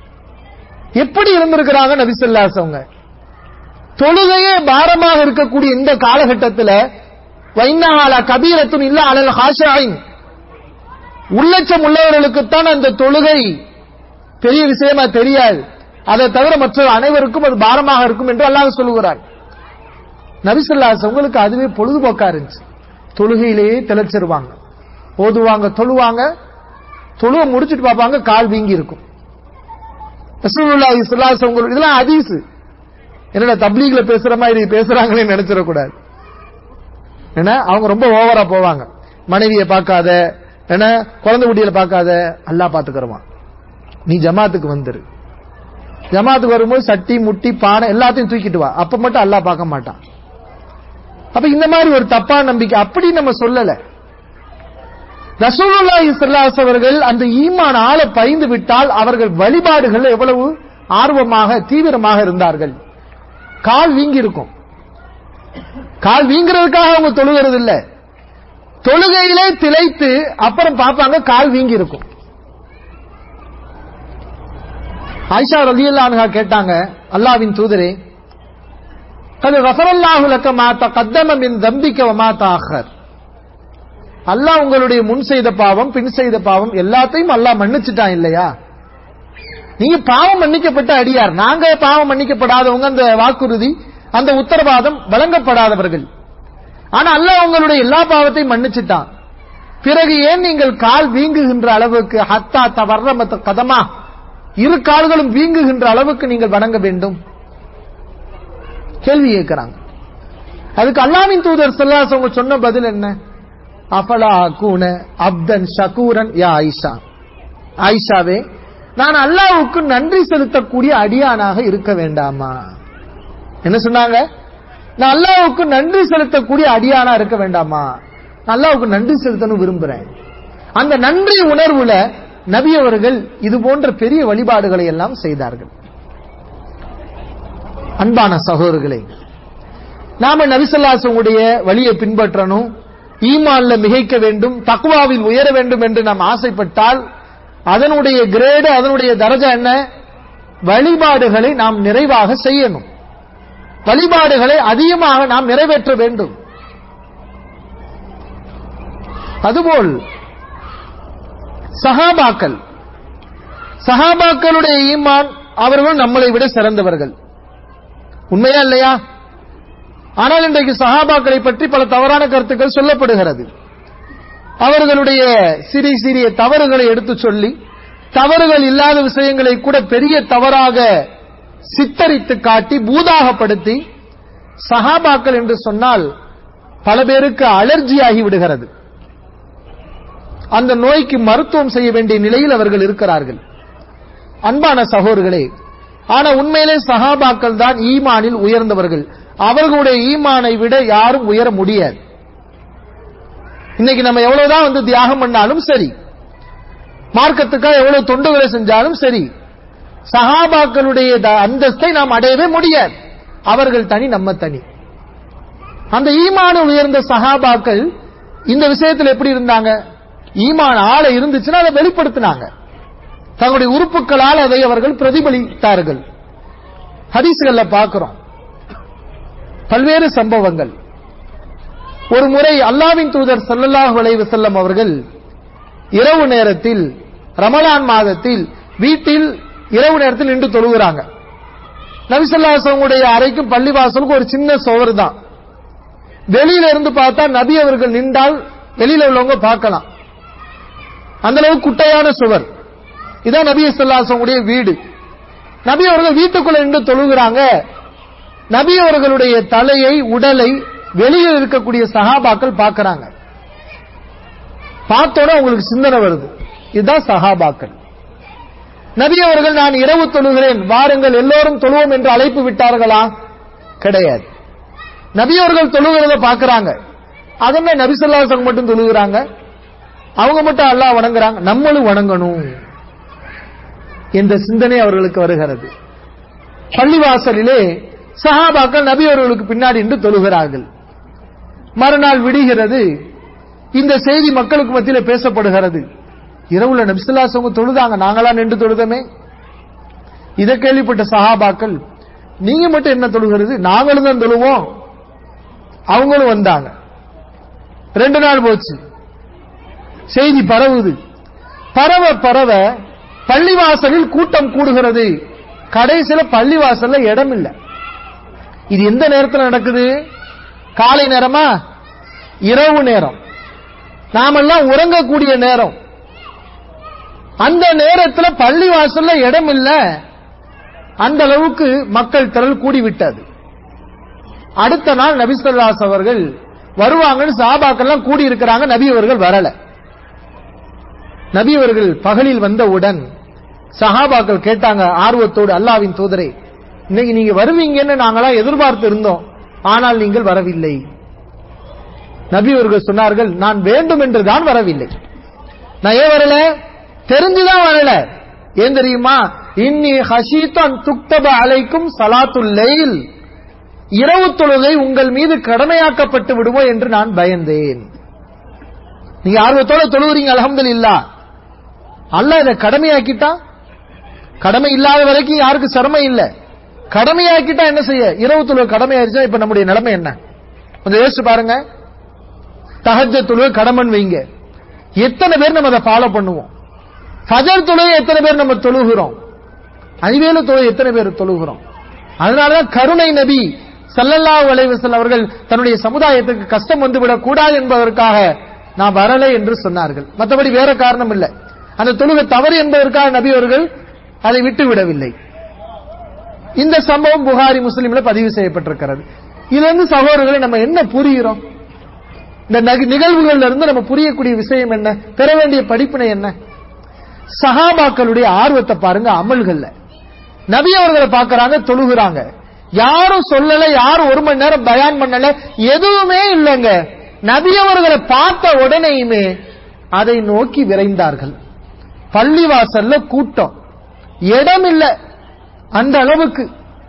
எப்படி இருந்திருக்கிறாங்க நபி ஸல்லல்லாஹு அவங்க தொழுகையே பாரமாக இருக்கக்கூடிய இந்த காலகட்டத்தில் வைனஹால கபீரத்துன் இல்ல அலல் ஹாஷாயின் உள்ளச்சம் உள்ளவர்களுக்குத்தான் அந்த தொழுகை பெரிய விஷயமா தெரியாது அதை தவிர மற்ற அனைவருக்கும் அது பாரமாக இருக்கும் என்று அல்லாஹ் சொல்லுகிறார் நபிசல்லாஸ் உங்களுக்கு அதுவே பொழுதுபோக்கா இருந்துச்சு தொழுகையிலேயே திளைச்சிருவாங்க ஓதுவாங்க தொழுவாங்க தொழுவ முடிச்சிட்டு பார்ப்பாங்க கால் வீங்கி இருக்கும் ரசூலுல்லாஹி ஸல்லல்லாஹு அலைஹி வஸல்லம் இதெல்லாம் ஹதீஸ் என்னடா தப்லீக்ல பேசுற மாதிரி பேசுறாங்களே நினைச்சிடக்கூடாது ஏன்னா அவங்க ரொம்ப ஓவரா போவாங்க மனைவியை பார்க்காத என்ன குழந்தை குட்டியில பார்க்காத அல்லாஹ் பாத்துக்கிறவான் நீ ஜமாத்துக்கு வந்துரு ஜமாத்துக்கு வரும்போது சட்டி முட்டி பானை எல்லாத்தையும் தூக்கிட்டு வா அப்ப மட்டும் அல்லாஹ் பார்க்க மாட்டான் அப்ப இந்த மாதிரி ஒரு தப்பான நம்பிக்கை அப்படி நம்ம சொல்லல ரசூலுல்லாஹி ஸல்லல்லாஹு அலைஹி அவர்கள் அந்த ஈமான் ஆள பயந்து விட்டால் அவர்கள் வழிபாடுகள் எவ்வளவு ஆர்வமாக தீவிரமாக இருந்தார்கள் கால் வீங்கி இருக்கும் கால் வீங்கிறதுக்காக அவங்க தொழுகிறது இல்ல தொழுகையிலே திளைத்து அப்புறம் பார்ப்பாங்க கால் வீங்கி இருக்கும் ஆயிஷா ரலியல்லாஹு கேட்டாங்க அல்லாவின் தூதரே அது ரசரல்லாஹு லக்க மா தகத்தம மின் தம்பிக்க வ மா தஅخر அல்லாஹ் உங்களுடைய முன் செய்த பாவம் பின் செய்த பாவம் எல்லாத்தையும் அல்லாஹ் மன்னிச்சிட்டான் இல்லையா நீங்க பாவம் மன்னிக்கப்பட்ட அடியார் நாங்க பாவம் மன்னிக்கப்படாதவங்க அந்த வாக்குறுதி அந்த உத்தரவாதம் வழங்கப்படாதவர்கள் ஆனா அல்லாஹ் உங்களுடைய எல்லா பாவத்தையும் மன்னிச்சிட்டான் பிறகு ஏன் நீங்கள் கால் வீங்குகின்ற அளவுக்கு ஹத்தா தவர்ரமத்த கதமா இரு கால்களும் வீங்குகின்ற அளவுக்கு நீங்கள் வணங்க வேண்டும் கேள்வி கேட்கிறாங்க அதுக்கு அல்லாவின் தூதர் ஸல்லல்லாஹு அவங்க சொன்ன பதில் என்ன அஃபலா அகூன அப்தன் ஷகூரன் யா ஆயிஷா ஆயிஷாவே நான் அல்லாஹ்வுக்கு நன்றி செலுத்தக்கூடிய அடியானாக இருக்க வேண்டாமா என்ன சொன்னாங்க நான் அல்லாஹ்வுக்கு நன்றி செலுத்தக்கூடிய அடியானா இருக்க வேண்டாமா நான் அல்லாஹ்வுக்கு நன்றி செலுத்தணும் விரும்புறேன் அந்த நன்றி உணர்வுல நபி அவர்கள் இது போன்ற பெரிய வழிபாடுகளை எல்லாம் செய்தார்கள் அன்பான சகோதரர்களே நாம நபிசல்லாசனுடைய வழியை பின்பற்றணும் ஈமான்ல மிகைக்க வேண்டும் தக்குவாவில் உயர வேண்டும் என்று நாம் ஆசைப்பட்டால் அதனுடைய கிரேடு அதனுடைய தரஜா என்ன வழிபாடுகளை நாம் நிறைவாக செய்யணும் வழிபாடுகளை அதிகமாக நாம் நிறைவேற்ற வேண்டும் அதுபோல் சஹாபாக்கள் சஹாபாக்களுடைய ஈமான் அவர்கள் நம்மளை விட சிறந்தவர்கள் உண்மையா இல்லையா ஆனால் இன்றைக்கு சஹாபாக்களை பற்றி பல தவறான கருத்துக்கள் சொல்லப்படுகிறது அவர்களுடைய சிறிய சிறிய தவறுகளை எடுத்து சொல்லி தவறுகள் இல்லாத விஷயங்களை கூட பெரிய தவறாக சித்தரித்து காட்டி பூதாகப்படுத்தி சஹாபாக்கள் என்று சொன்னால் பல பேருக்கு அலர்ஜி ஆகி விடுகிறது அந்த நோய்க்கு மருத்துவம் செய்ய வேண்டிய நிலையில் அவர்கள் இருக்கிறார்கள் அன்பான சகோதரர்களே ஆனா உண்மையிலே சஹாபாக்கள் தான் ஈமானில் உயர்ந்தவர்கள் அவர்களுடைய ஈமானை விட யாரும் உயர முடியாது இன்னைக்கு நம்ம எவ்வளவுதான் வந்து தியாகம் பண்ணாலும் சரி மார்க்கத்துக்காக எவ்வளவு தொண்டுகளை செஞ்சாலும் சரி சஹாபாக்களுடைய த- அந்தஸ்தை நாம் அடையவே முடியாது அவர்கள் தனி நம்ம தனி அந்த ஈமான் உயர்ந்த சஹாபாக்கள் இந்த விஷயத்தில் எப்படி இருந்தாங்க ஈமான் ஆளை இருந்துச்சுன்னா அதை வெளிப்படுத்தினாங்க தங்களுடைய உறுப்புகளால் அதை அவர்கள் பிரதிபலித்தார்கள் ஹதீஸ்கள்ல பார்க்கிறோம் பல்வேறு சம்பவங்கள் ஒரு முறை அல்லாவின் தூதர் ஸல்லல்லாஹு அலைஹி வஸல்லம் அவர்கள் இரவு நேரத்தில் ரமலான் மாதத்தில் வீட்டில் இரவு நேரத்தில் நின்று தொழுகிறாங்க நபிசல்லாசவங்களுடைய அறைக்கும் பள்ளிவாசலுக்கும் ஒரு சின்ன சுவர் தான் வெளியில இருந்து பார்த்தா நபி அவர்கள் நின்றால் வெளியில உள்ளவங்க பார்க்கலாம் அந்த அளவுக்கு குட்டையான சுவர் இதான் நபி சொல்லாசவங்களுடைய வீடு நபி அவர்கள் வீட்டுக்குள்ள நின்று தொழுகிறாங்க நபி அவர்களுடைய தலையை உடலை வெளியில் இருக்கக்கூடிய சஹாபாக்கள் பார்க்கறாங்க பார்த்தோட உங்களுக்கு சிந்தனை வருது இதுதான் சஹாபாக்கள் நபி அவர்கள் நான் இரவு தொழுகிறேன் வாருங்கள் எல்லோரும் தொழுவோம் என்று அழைப்பு விட்டார்களா கிடையாது நபி அவர்கள் தொழுகிறத பார்க்கறாங்க அதமே நபி சொல்லாசங்க மட்டும் தொழுகிறாங்க அவங்க மட்டும் அல்லாஹ் வணங்குறாங்க நம்மளும் வணங்கணும் என்ற சிந்தனை அவர்களுக்கு வருகிறது பள்ளிவாசலிலே சஹாபாக்கள் நபி அவர்களுக்கு பின்னாடி நின்று தொழுகிறார்கள் மறுநாள் விடுகிறது இந்த செய்தி மக்களுக்கு மத்தியில பேசப்படுகிறது இரவுல நபிசுல்லாசவங்க தொழுதாங்க நாங்களா நின்று தொழுதமே இதை கேள்விப்பட்ட சஹாபாக்கள் நீங்க மட்டும் என்ன தொழுகிறது நாங்களும் தான் தொழுவோம் அவங்களும் வந்தாங்க ரெண்டு நாள் போச்சு செய்தி பரவுது பரவ பரவ பள்ளிவாசலில் கூட்டம் கூடுகிறது கடைசியில பள்ளிவாசல்ல இடம் இல்லை இது எந்த நேரத்தில் நடக்குது காலை நேரமா இரவு நேரம் நாமெல்லாம் உறங்கக்கூடிய நேரம் அந்த நேரத்துல பள்ளிவாசல்ல இடம் இல்ல அந்த அளவுக்கு மக்கள் திரள் கூடிவிட்டது அடுத்த நாள் நபிசல்லாஸ் அவர்கள் வருவாங்கன்னு சாபாக்கெல்லாம் கூடி இருக்கிறாங்க நபி அவர்கள் வரல நபி அவர்கள் பகலில் வந்தவுடன் சஹாபாக்கள் கேட்டாங்க ஆர்வத்தோடு அல்லாவின் தூதரே இன்னைக்கு நீங்க வருவீங்கன்னு நாங்களா எதிர்பார்த்து இருந்தோம் ஆனால் நீங்கள் வரவில்லை நபி அவர்கள் சொன்னார்கள் நான் வேண்டும் என்று தான் வரவில்லை நான் ஏன் வரல தெரிஞ்சுதான் வரல ஏன் தெரியுமா இன்னி ஹஷீத்தான் துக்தப அலைக்கும் சலாத்துல் லைல் இரவு தொழுகை உங்கள் மீது கடமையாக்கப்பட்டு விடுமோ என்று நான் பயந்தேன் நீங்க ஆர்வத்தோட தொழுவுறீங்க அலமது இல்லா அல்லாஹ் இதை கடமையாக்கிட்டா கடமை இல்லாத வரைக்கும் யாருக்கு சிரமம் இல்ல கடமையாக்கிட்டா என்ன செய்ய இரவு தொழுவ கடமையாயிருச்சா இப்ப நம்முடைய நிலைமை என்ன கொஞ்சம் யோசிச்சு பாருங்க தஹஜ தொழுவ கடமன் வைங்க எத்தனை பேர் நம்ம அதை ஃபாலோ பண்ணுவோம் ஃபஜர் தொழுவை எத்தனை பேர் நம்ம தொழுகிறோம் ஐவேல தொழுவை எத்தனை பேர் தொழுகிறோம் அதனாலதான் கருணை நபி ஸல்லல்லாஹு அலைஹி வஸல்லம் அவர்கள் தன்னுடைய சமுதாயத்துக்கு கஷ்டம் வந்துவிடக் கூடாது என்பதற்காக நான் வரலை என்று சொன்னார்கள் மற்றபடி வேற காரணம் இல்லை அந்த தொழுகை தவறு என்பதற்காக நபி அவர்கள் அதை விட்டு விடவில்லை இந்த சம்பவம் புகாரி முஸ்லிம்ல பதிவு செய்யப்பட்டிருக்கிறது இதுல இருந்து சகோதரர்களை நம்ம என்ன புரிகிறோம் இந்த நக- நிகழ்வுகள்ல இருந்து நம்ம புரியக்கூடிய விஷயம் என்ன பெற வேண்டிய படிப்பினை என்ன சஹாபாக்களுடைய ஆர்வத்தை பாருங்க அமல்கள்ல நபி அவர்களை பார்க்கறாங்க தொழுகிறாங்க யாரும் சொல்லல யாரும் ஒரு மணி நேரம் பயான் பண்ணல எதுவுமே இல்லைங்க நபி அவர்களை பார்த்த உடனேயுமே அதை நோக்கி விரைந்தார்கள் பள்ளிவாசல்ல கூட்டம் இடம் இல்ல அந்த அளவுக்கு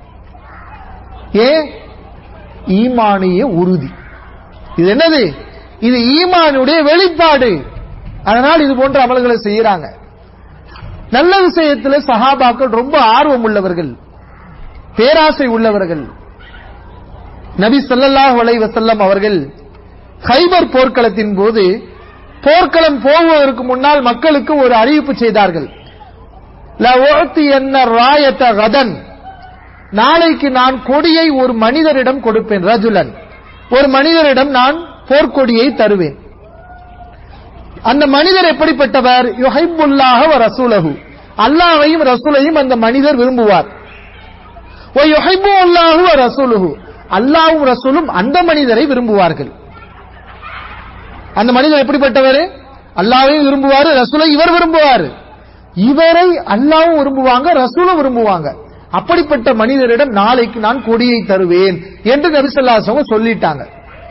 ஏன் ஈமானிய உறுதி இது என்னது இது ஈமானுடைய வெளிப்பாடு அதனால் இது போன்ற அமல்களை செய்யறாங்க நல்ல விஷயத்துல சஹாபாக்கள் ரொம்ப ஆர்வம் உள்ளவர்கள் பேராசை உள்ளவர்கள் நபி ஸல்லல்லாஹு அலைஹி வஸல்லம் அவர்கள் ஹைபர் போர்க்களத்தின் போது போர்க்களம் போவதற்கு முன்னால் மக்களுக்கு ஒரு அறிவிப்பு செய்தார்கள் என்ன ராயத்த கதன் நாளைக்கு நான் கொடியை ஒரு மனிதரிடம் கொடுப்பேன் ரஜுலன் ஒரு மனிதரிடம் நான் போர்க்கொடியை தருவேன் அந்த மனிதர் எப்படிப்பட்டவர் யுஹைபுல்லாஹ வ ரசூலஹு அல்லாஹ்வையும் ரசூலையும் அந்த மனிதர் விரும்புவார் வ யுஹிப்பு அல்லாஹு வ ரசூலுஹு அல்லாஹ்வும் ரசூலும் அந்த மனிதரை விரும்புவார்கள் அந்த மனிதர் எப்படிப்பட்டவர் அல்லாஹ்வையும் விரும்புவார் ரசூலை இவர் விரும்புவார் இவரை அல்லாஹ்வும் விரும்புவாங்க ரசூலும் விரும்புவாங்க அப்படிப்பட்ட மனிதரிடம் நாளைக்கு நான் கொடியை தருவேன் என்று நபிசல்லாசவங்க சொல்லிட்டாங்க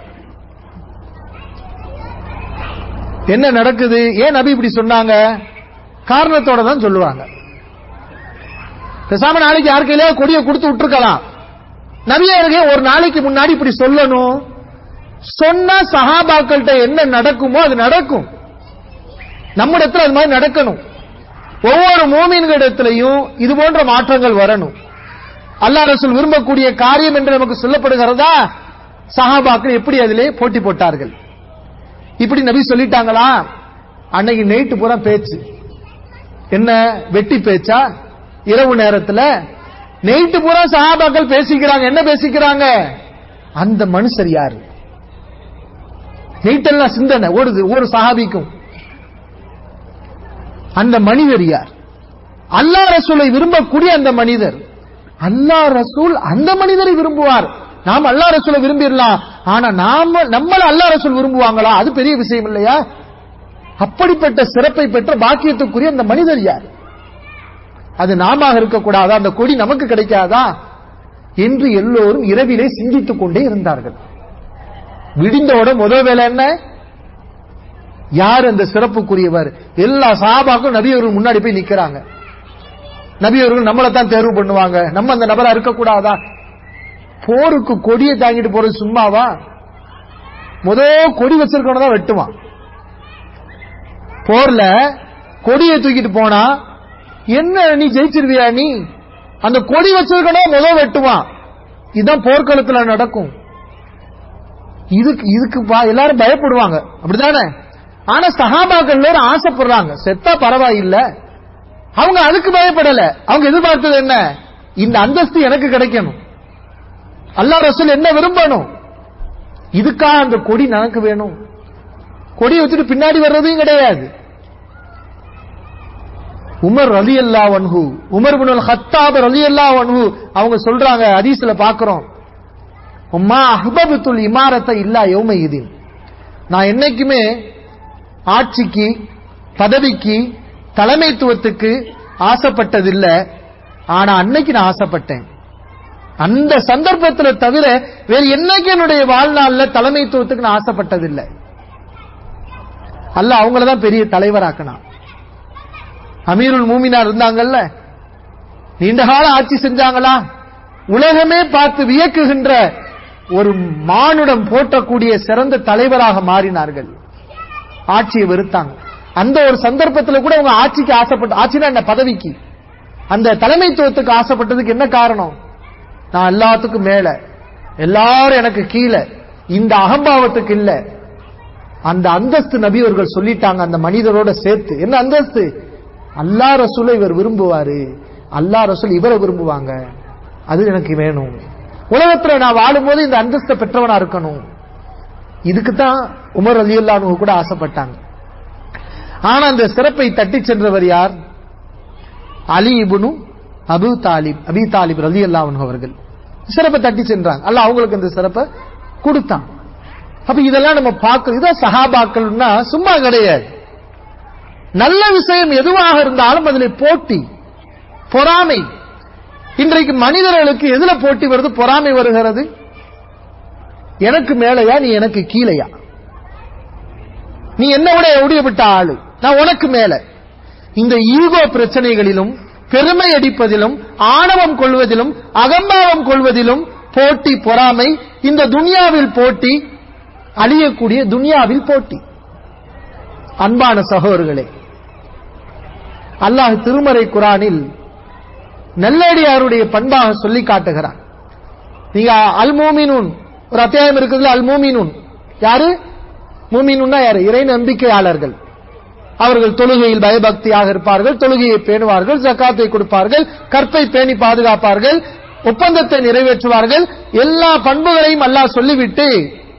என்ன நடக்குது ஏன் நபி இப்படி சொன்னாங்க காரணத்தோட தான் சொல்லுவாங்க பேசாம நாளைக்கு யார் கையில கொடியை கொடுத்து விட்டுருக்கலாம் நபி அவர்கள் ஒரு நாளைக்கு முன்னாடி இப்படி சொல்லணும் சொன்ன சஹாபாக்கள்கிட்ட என்ன நடக்குமோ அது நடக்கும் நம்மிடத்துல அது மாதிரி நடக்கணும் ஒவ்வொரு மோமீன்களிடத்திலையும் இது போன்ற மாற்றங்கள் வரணும் அல்லாஹ் ரசூல் விரும்பக்கூடிய காரியம் என்று நமக்கு சொல்லப்படுகிறதா சஹாபாக்கள் எப்படி அதிலே போட்டி போட்டார்கள் இப்படி நபி சொல்லிட்டாங்களா அன்னைக்கு நைட்டு பூரா பேச்சு என்ன வெட்டி பேச்சா இரவு நேரத்துல நைட்டு பூரா சஹாபாக்கள் பேசிக்கிறாங்க என்ன பேசிக்கிறாங்க அந்த மனுஷர் யாரு நைட்டெல்லாம் சிந்தனை ஓடுது ஒரு சஹாபிக்கும் அந்த மனிதர் யார் அல்லாஹ் ரசூலை விரும்பக்கூடிய அந்த மனிதர் அல்லாஹ் ரசூல் அந்த மனிதரை விரும்புவார் நாம் அல்லாஹ் ரசூலை விரும்பிடலாம் ஆனா நாம நம்மள அல்லாஹ் ரசூல் விரும்புவாங்களா அது பெரிய விஷயம் இல்லையா அப்படிப்பட்ட சிறப்பை பெற்ற பாக்கியத்துக்குரிய அந்த மனிதர் யார் அது நாம இருக்கக்கூடாதா அந்த கொடி நமக்கு கிடைக்காதா என்று எல்லோரும் இரவிலே சிந்தித்துக் கொண்டே இருந்தார்கள் விடிந்தோட முதல் வேலை என்ன யார் அந்த சிறப்புக்குரியவர் எல்லா சாபாக்கும் நபியவர்கள் முன்னாடி போய் நிக்கிறாங்க நபியவர்கள் நம்மளை தான் தேர்வு பண்ணுவாங்க நம்ம அந்த நபரா இருக்கக்கூடாதா போருக்கு கொடியை தாங்கிட்டு போறது சும்மாவா முத கொடி வச்சிருக்கவன தான் வெட்டுவான் போர்ல கொடியை தூக்கிட்டு போனா என்ன நீ ஜெயிச்சிருவியா நீ அந்த கொடி வச்சிருக்கணும் முத வெட்டுவான் இதுதான் போர்க்களத்துல நடக்கும் இதுக்கு இதுக்கு பா- எல்லாரும் பயப்படுவாங்க அப்படிதானே ஆனா சஹாபாக்கள் எல்லாரும் ஆசைப்படுறாங்க செத்தா பரவாயில்ல அவங்க அதுக்கு பயப்படல அவங்க எதிர்பார்த்தது என்ன இந்த அந்தஸ்து எனக்கு கிடைக்கணும் அல்லாஹ் ரசூல் என்ன விரும்பணும் இதுக்கா அந்த கொடி எனக்கு வேணும் கொடியை வச்சுட்டு பின்னாடி வர்றதையும் கிடையாது உமர் ரலி அல்லா வன்ஹு உமர் பின் ஹத்தாப் ரலி அல்லா வன்ஹு அவங்க சொல்றாங்க ஹதீஸ்ல பாக்குறோம் உம்மா அஹ்பபத்துல் இமாரத்தை இல்லா யௌம இதின் நான் என்னைக்குமே ஆட்சிக்கு பதவிக்கு தலைமைத்துவத்துக்கு ஆசைப்பட்டதில்லை ஆனா அன்னைக்கு நான் ஆசைப்பட்டேன் அந்த சந்தர்ப்பத்துல தவிர வேறு என்னைக்கு என்னுடைய வாழ்நாள்ல தலைமைத்துவத்துக்கு நான் ஆசைப்பட்டதில்லை அல்ல அவங்கள தான் பெரிய தலைவராக்கினான் அமீருல் மூமினா இருந்தாங்கல்ல நீண்ட கால ஆட்சி செஞ்சாங்களா உலகமே பார்த்து வியக்குகின்ற ஒரு மானுடம் போற்றக்கூடிய சிறந்த தலைவராக மாறினார்கள் ஆட்சியை வெறுத்தாங்க அந்த ஒரு சந்தர்ப்பத்தில் கூட அவங்க ஆட்சிக்கு ஆசைப்பட்ட ஆட்சினா என்ன பதவிக்கு அந்த தலைமைத்துவத்துக்கு ஆசைப்பட்டதுக்கு என்ன காரணம் நான் எல்லாத்துக்கும் மேல எல்லாரும் எனக்கு கீழே இந்த அகம்பாவத்துக்கு இல்ல அந்த அந்தஸ்து நபி அவர்கள் சொல்லிட்டாங்க அந்த மனிதரோட சேர்த்து என்ன அந்தஸ்து அல்லா ரசூலை இவர் விரும்புவாரு அல்லா ரசூல் இவரை விரும்புவாங்க அது எனக்கு வேணும் உலகத்துல நான் வாழும்போது இந்த அந்தஸ்தை பெற்றவனா இருக்கணும் இதுக்கு தான் உமர் அலி கூட ஆசைப்பட்டாங்க ஆனா அந்த சிறப்பை தட்டி சென்றவர் யார் அலி இபுனு அபு தாலிப் அபி தாலிப் ரலி அல்லாஹ் அவர்கள் சிறப்பை தட்டி சென்றாங்க அல்ல அவங்களுக்கு இந்த சிறப்பை கொடுத்தான் அப்ப இதெல்லாம் நம்ம பார்க்கணும் இதான் சஹாபாக்கள்னா சும்மா கிடையாது நல்ல விஷயம் எதுவாக இருந்தாலும் அதில் போட்டி பொறாமை இன்றைக்கு மனிதர்களுக்கு எதுல போட்டி வருது பொறாமை வருகிறது எனக்கு மேலையா நீ எனக்கு கீழையா நீ என்ன விட விட்ட ஆளு நான் உனக்கு மேல இந்த ஈகோ பிரச்சனைகளிலும் பெருமை அடிப்பதிலும் ஆணவம் கொள்வதிலும் அகம்பாவம் கொள்வதிலும் போட்டி பொறாமை இந்த துனியாவில் போட்டி அழியக்கூடிய துனியாவில் போட்டி அன்பான சகோதரர்களே அல்லாஹ் திருமறை குரானில் நல்லடியாருடைய பண்பாக சொல்லி காட்டுகிறான் நீங்க அல் மூமினூன் ஒரு அத்தியாயம் இருக்குதுல அல் மூமினூன் யாரு மூமினுன்னா யாரு இறை நம்பிக்கையாளர்கள் அவர்கள் தொழுகையில் பயபக்தியாக இருப்பார்கள் தொழுகையை பேணுவார்கள் ஜக்காத்தை கொடுப்பார்கள் கற்பை பேணி பாதுகாப்பார்கள் ஒப்பந்தத்தை நிறைவேற்றுவார்கள் எல்லா பண்புகளையும் அல்லாஹ் சொல்லிவிட்டு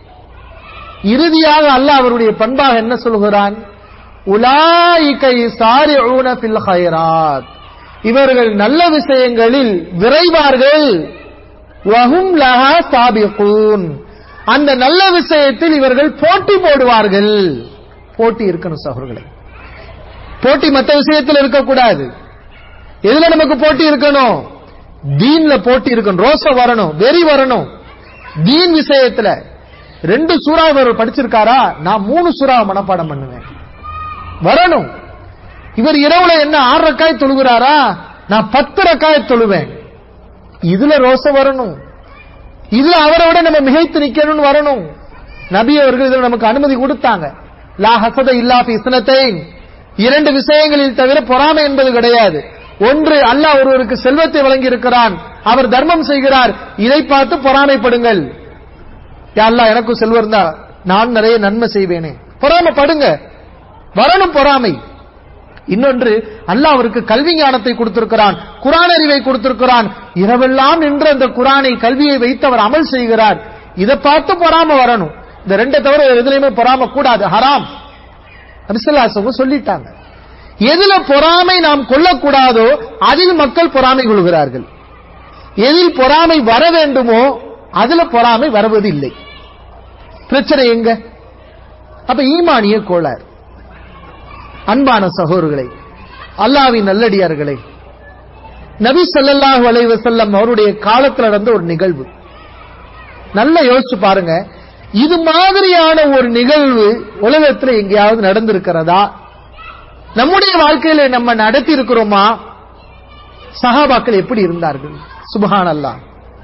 இறுதியாக அல்லாஹ் அவருடைய பண்பாக என்ன சொல்கிறான் உலாயிகை சாரி ஃபில் ஹைராத் இவர்கள் நல்ல விஷயங்களில் விரைவார்கள் வஹும் லஹா சாபிகூன் அந்த நல்ல விஷயத்தில் இவர்கள் போட்டி போடுவார்கள் போட்டி இருக்கணும் சகோதரர்களே போட்டி மற்ற விஷயத்தில் இருக்கக்கூடாது எதுல நமக்கு போட்டி இருக்கணும் தீன்ல போட்டி இருக்கணும் ரோசம் வரணும் வெறி வரணும் தீன் விஷயத்துல ரெண்டு சூறா இவர் படிச்சிருக்காரா நான் மூணு சூறா மனப்பாடம் பண்ணுவேன் வரணும் இவர் இரவுல என்ன ஆறு ரக்காய் தொழுகிறாரா நான் பத்து ரக்காய் தொழுவேன் இதுல ரோசம் வரணும் இதுல அவரை விட நம்ம மிகைத்து நிக்கணும்னு வரணும் நபி அவர்கள் இதுல நமக்கு அனுமதி கொடுத்தாங்க லா ஹசத இல்லா இஸ்னத்தை இரண்டு விஷயங்களில் தவிர பொறாமை என்பது கிடையாது ஒன்று அல்லாஹ் ஒருவருக்கு செல்வத்தை வழங்கி இருக்கிறான் அவர் தர்மம் செய்கிறார் இதை பார்த்து பொறாமைப்படுங்கள் அல்லாஹ் எனக்கும் செல்வம் இருந்தா நான் நிறைய நன்மை செய்வேனே பொறாமைப்படுங்க வரணும் பொறாமை இன்னொன்று அல்லாஹ் அவருக்கு கல்வி ஞானத்தை கொடுத்திருக்கிறான் குரான் அறிவை கொடுத்திருக்கிறான் இரவெல்லாம் நின்று அந்த குரானை கல்வியை வைத்து அவர் அமல் செய்கிறார் இதை பார்த்து பொறாம வரணும் இந்த ரெண்டை தவிர எதுலையுமே பொறாம கூடாது ஹராம் அபிசல்லாசவங்க சொல்லிட்டாங்க எதுல பொறாமை நாம் கொள்ளக்கூடாதோ அதில் மக்கள் பொறாமை கொள்கிறார்கள் எதில் பொறாமை வர வேண்டுமோ அதுல பொறாமை வருவது இல்லை பிரச்சனை எங்க அப்ப ஈமானிய கோளாறு அன்பான சகோதரர்களை அல்லாவின் நல்லடியார்களே நபி ஸல்லல்லாஹு அலைஹி வஸல்லம் அவருடைய காலத்தில் நடந்த ஒரு நிகழ்வு நல்லா யோசிச்சு பாருங்க இது மாதிரியான ஒரு நிகழ்வு உலகத்துல எங்கேயாவது நடந்திருக்கிறதா நம்முடைய வாழ்க்கையில நம்ம நடத்தி இருக்கிறோமா சஹாபாக்கள் எப்படி இருந்தார்கள் சுபஹான் அல்லாஹ்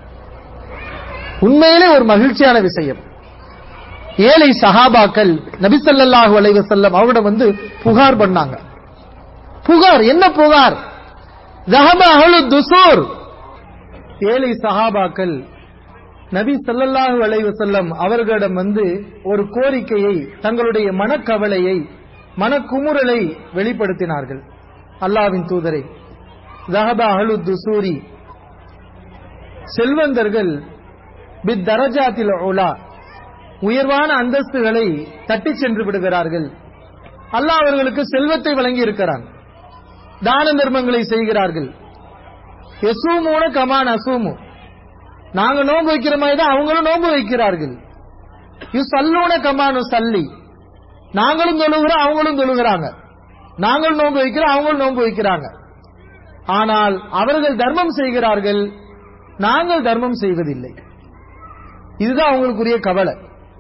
உண்மையிலே ஒரு மகிழ்ச்சியான விஷயம் ஏழை சஹாபாக்கள் நபி ஸல்லல்லாஹு அலைஹி வஸல்லம் அவரிடம் வந்து புகார் பண்ணாங்க புகார் என்ன புகார் ذهب أهل الدثور ஏழை சஹாபாக்கள் நபி ஸல்லல்லாஹு அலைஹி வஸல்லம் அவர்களிடம் வந்து ஒரு கோரிக்கையை தங்களுடைய மனக்கவலையை மனக்குமுறலை வெளிப்படுத்தினார்கள் அல்லாவின் தூதரை ذهب أهل الدثور செல்வந்தர்கள் பித் தரஜாத்தில் உலா உயர்வான அந்தஸ்துகளை தட்டிச் சென்று விடுகிறார்கள் அல்லாஹ் அவர்களுக்கு செல்வத்தை வழங்கி இருக்கிறான் தான தர்மங்களை செய்கிறார்கள் எசூமூன கமான் அசூமு நாங்க நோன்பு வைக்கிற மாதிரி தான் அவங்களும் நோன்பு வைக்கிறார்கள் யு சல்லூன கமானு சல்லி நாங்களும் தொழுகிறோம் அவங்களும் தொழுகிறாங்க நாங்களும் நோன்பு வைக்கிறோம் அவங்களும் நோன்பு வைக்கிறாங்க ஆனால் அவர்கள் தர்மம் செய்கிறார்கள் நாங்கள் தர்மம் செய்வதில்லை இதுதான் அவங்களுக்குரிய கவலை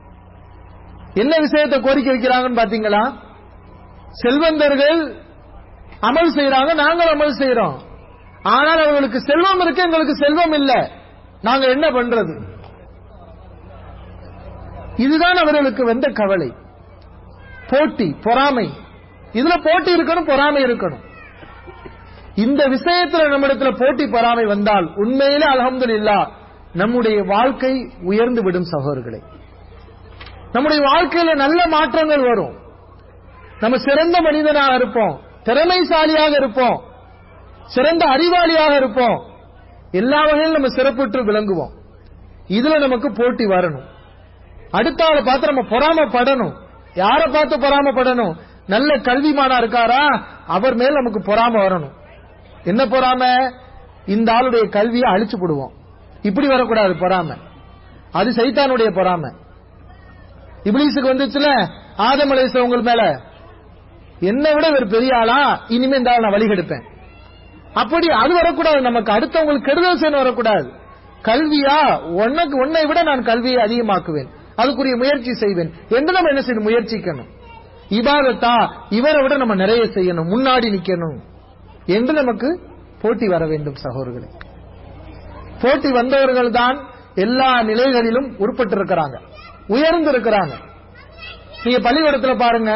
என்ன விஷயத்தை கோரிக்கை வைக்கிறாங்கன்னு பாத்தீங்களா செல்வந்தர்கள் அமல் செய்யறாங்க நாங்கள் அமல் செய்யறோம் ஆனால் அவர்களுக்கு செல்வம் இருக்கு எங்களுக்கு செல்வம் இல்ல நாங்க என்ன பண்றது இதுதான் அவர்களுக்கு வந்த கவலை போட்டி பொறாமை இதுல போட்டி இருக்கணும் பொறாமை இருக்கணும் இந்த விஷயத்துல நம்மிடத்துல போட்டி பொறாமை வந்தால் உண்மையிலே அலமதுல்லா நம்முடைய வாழ்க்கை உயர்ந்து விடும் சகோதரர்களே நம்முடைய வாழ்க்கையில நல்ல மாற்றங்கள் வரும் நம்ம சிறந்த மனிதனாக இருப்போம் திறமைசாலியாக இருப்போம் சிறந்த அறிவாளியாக இருப்போம் எல்லா வகையிலும் நம்ம சிறப்புற்று விளங்குவோம் இதுல நமக்கு போட்டி வரணும் அடுத்த ஆளை பார்த்து நம்ம பொறாமப்படணும் யாரை பார்த்து பொறாமப்படணும் நல்ல கல்விமானா இருக்காரா அவர் மேல் நமக்கு பொறாம வரணும் என்ன பொறாம இந்த ஆளுடைய கல்வியை அழிச்சு போடுவோம் இப்படி வரக்கூடாது பொறாம அது சைத்தானுடைய பொறாம இப்ளீஸுக்கு வந்துச்சுல ஆதம் அலைஹிஸ்ஸலாம் உங்கள் மேல என்ன விட இவர் பெரிய ஆளா இனிமே இந்த ஆள் நான் வழிகெடுப்பேன் அப்படி அது வரக்கூடாது நமக்கு அடுத்தவங்களுக்கு கெடுதல் செய்ய வரக்கூடாது கல்வியா உனக்கு உன்னை விட நான் கல்வியை அதிகமாக்குவேன் அதுக்குரிய முயற்சி செய்வேன் என்று நம்ம என்ன செய்யணும் முயற்சிக்கணும் இபாதத்தா இவரை விட நம்ம நிறைய செய்யணும் முன்னாடி நிக்கணும் என்று நமக்கு போட்டி வர வேண்டும் சகோதரர்களே போட்டி வந்தவர்கள் தான் எல்லா நிலைகளிலும் உருப்பட்டு உயர்ந்து இருக்கிறாங்க நீங்க பள்ளிக்கூடத்துல பாருங்க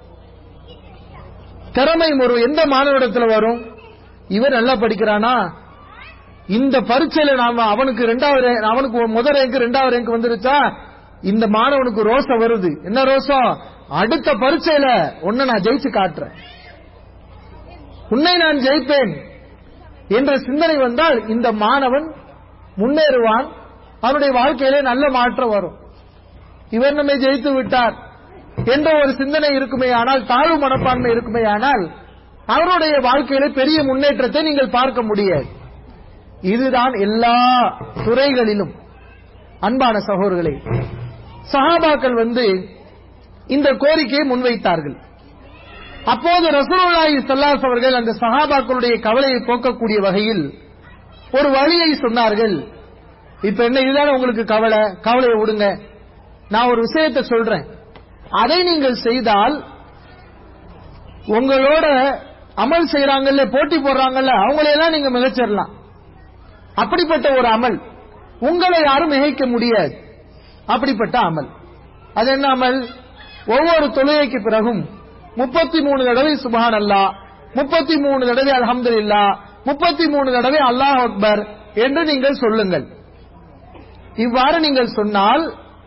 திறமை ஒரு எந்த மாணவரிடத்துல வரும் இவர் நல்லா படிக்கிறானா இந்த பரீட்சையில நாம அவனுக்கு ரெண்டாவது rank- அவனுக்கு முதல் ரேங்க் ரெண்டாவது ரேங்க் வந்துருச்சா இந்த மாணவனுக்கு ரோசம் வருது என்ன ரோசம் அடுத்த பரீட்சையில உன்னை நான் ஜெயிச்சு காட்டுறேன் உன்னை நான் ஜெயிப்பேன் என்ற சிந்தனை வந்தால் இந்த மாணவன் முன்னேறுவான் அவனுடைய வாழ்க்கையிலே நல்ல மாற்றம் வரும் இவர் நம்மை ஜெயித்து விட்டார் என்ற ஒரு சிந்தனை இருக்குமே ஆனால் தாழ்வு மனப்பான்மை இருக்குமே ஆனால் அவருடைய வாழ்க்கையிலே பெரிய முன்னேற்றத்தை நீங்கள் பார்க்க முடியாது இதுதான் எல்லா துறைகளிலும் அன்பான சகோதரர்களே சஹாபாக்கள் வந்து இந்த கோரிக்கையை முன்வைத்தார்கள் அப்போது ரசூலுல்லாஹி ஸல்லல்லாஹு அவர்கள் அந்த சஹாபாக்களுடைய கவலையை போக்கக்கூடிய வகையில் ஒரு வழியை சொன்னார்கள் இப்ப என்ன இதுதானே உங்களுக்கு கவலை கவலையை விடுங்க நான் ஒரு விஷயத்தை சொல்றேன் அதை நீங்கள் செய்தால் உங்களோட அமல் செய்யறாங்கல்ல போட்டி போடுறாங்கல்ல அவங்களையெல்லாம் நீங்க மிகச்சிடலாம் அப்படிப்பட்ட ஒரு அமல் உங்களை யாரும் மிகைக்க முடியாது அப்படிப்பட்ட அமல் அது என்ன அமல் ஒவ்வொரு தொழுகைக்கு பிறகும் முப்பத்தி மூணு தடவை சுபஹான் அல்லா முப்பத்தி மூணு தடவை அல்ஹம்துலில்லா முப்பத்தி மூணு தடவை அல்லாஹ் அக்பர் என்று நீங்கள் சொல்லுங்கள் இவ்வாறு நீங்கள் சொன்னால்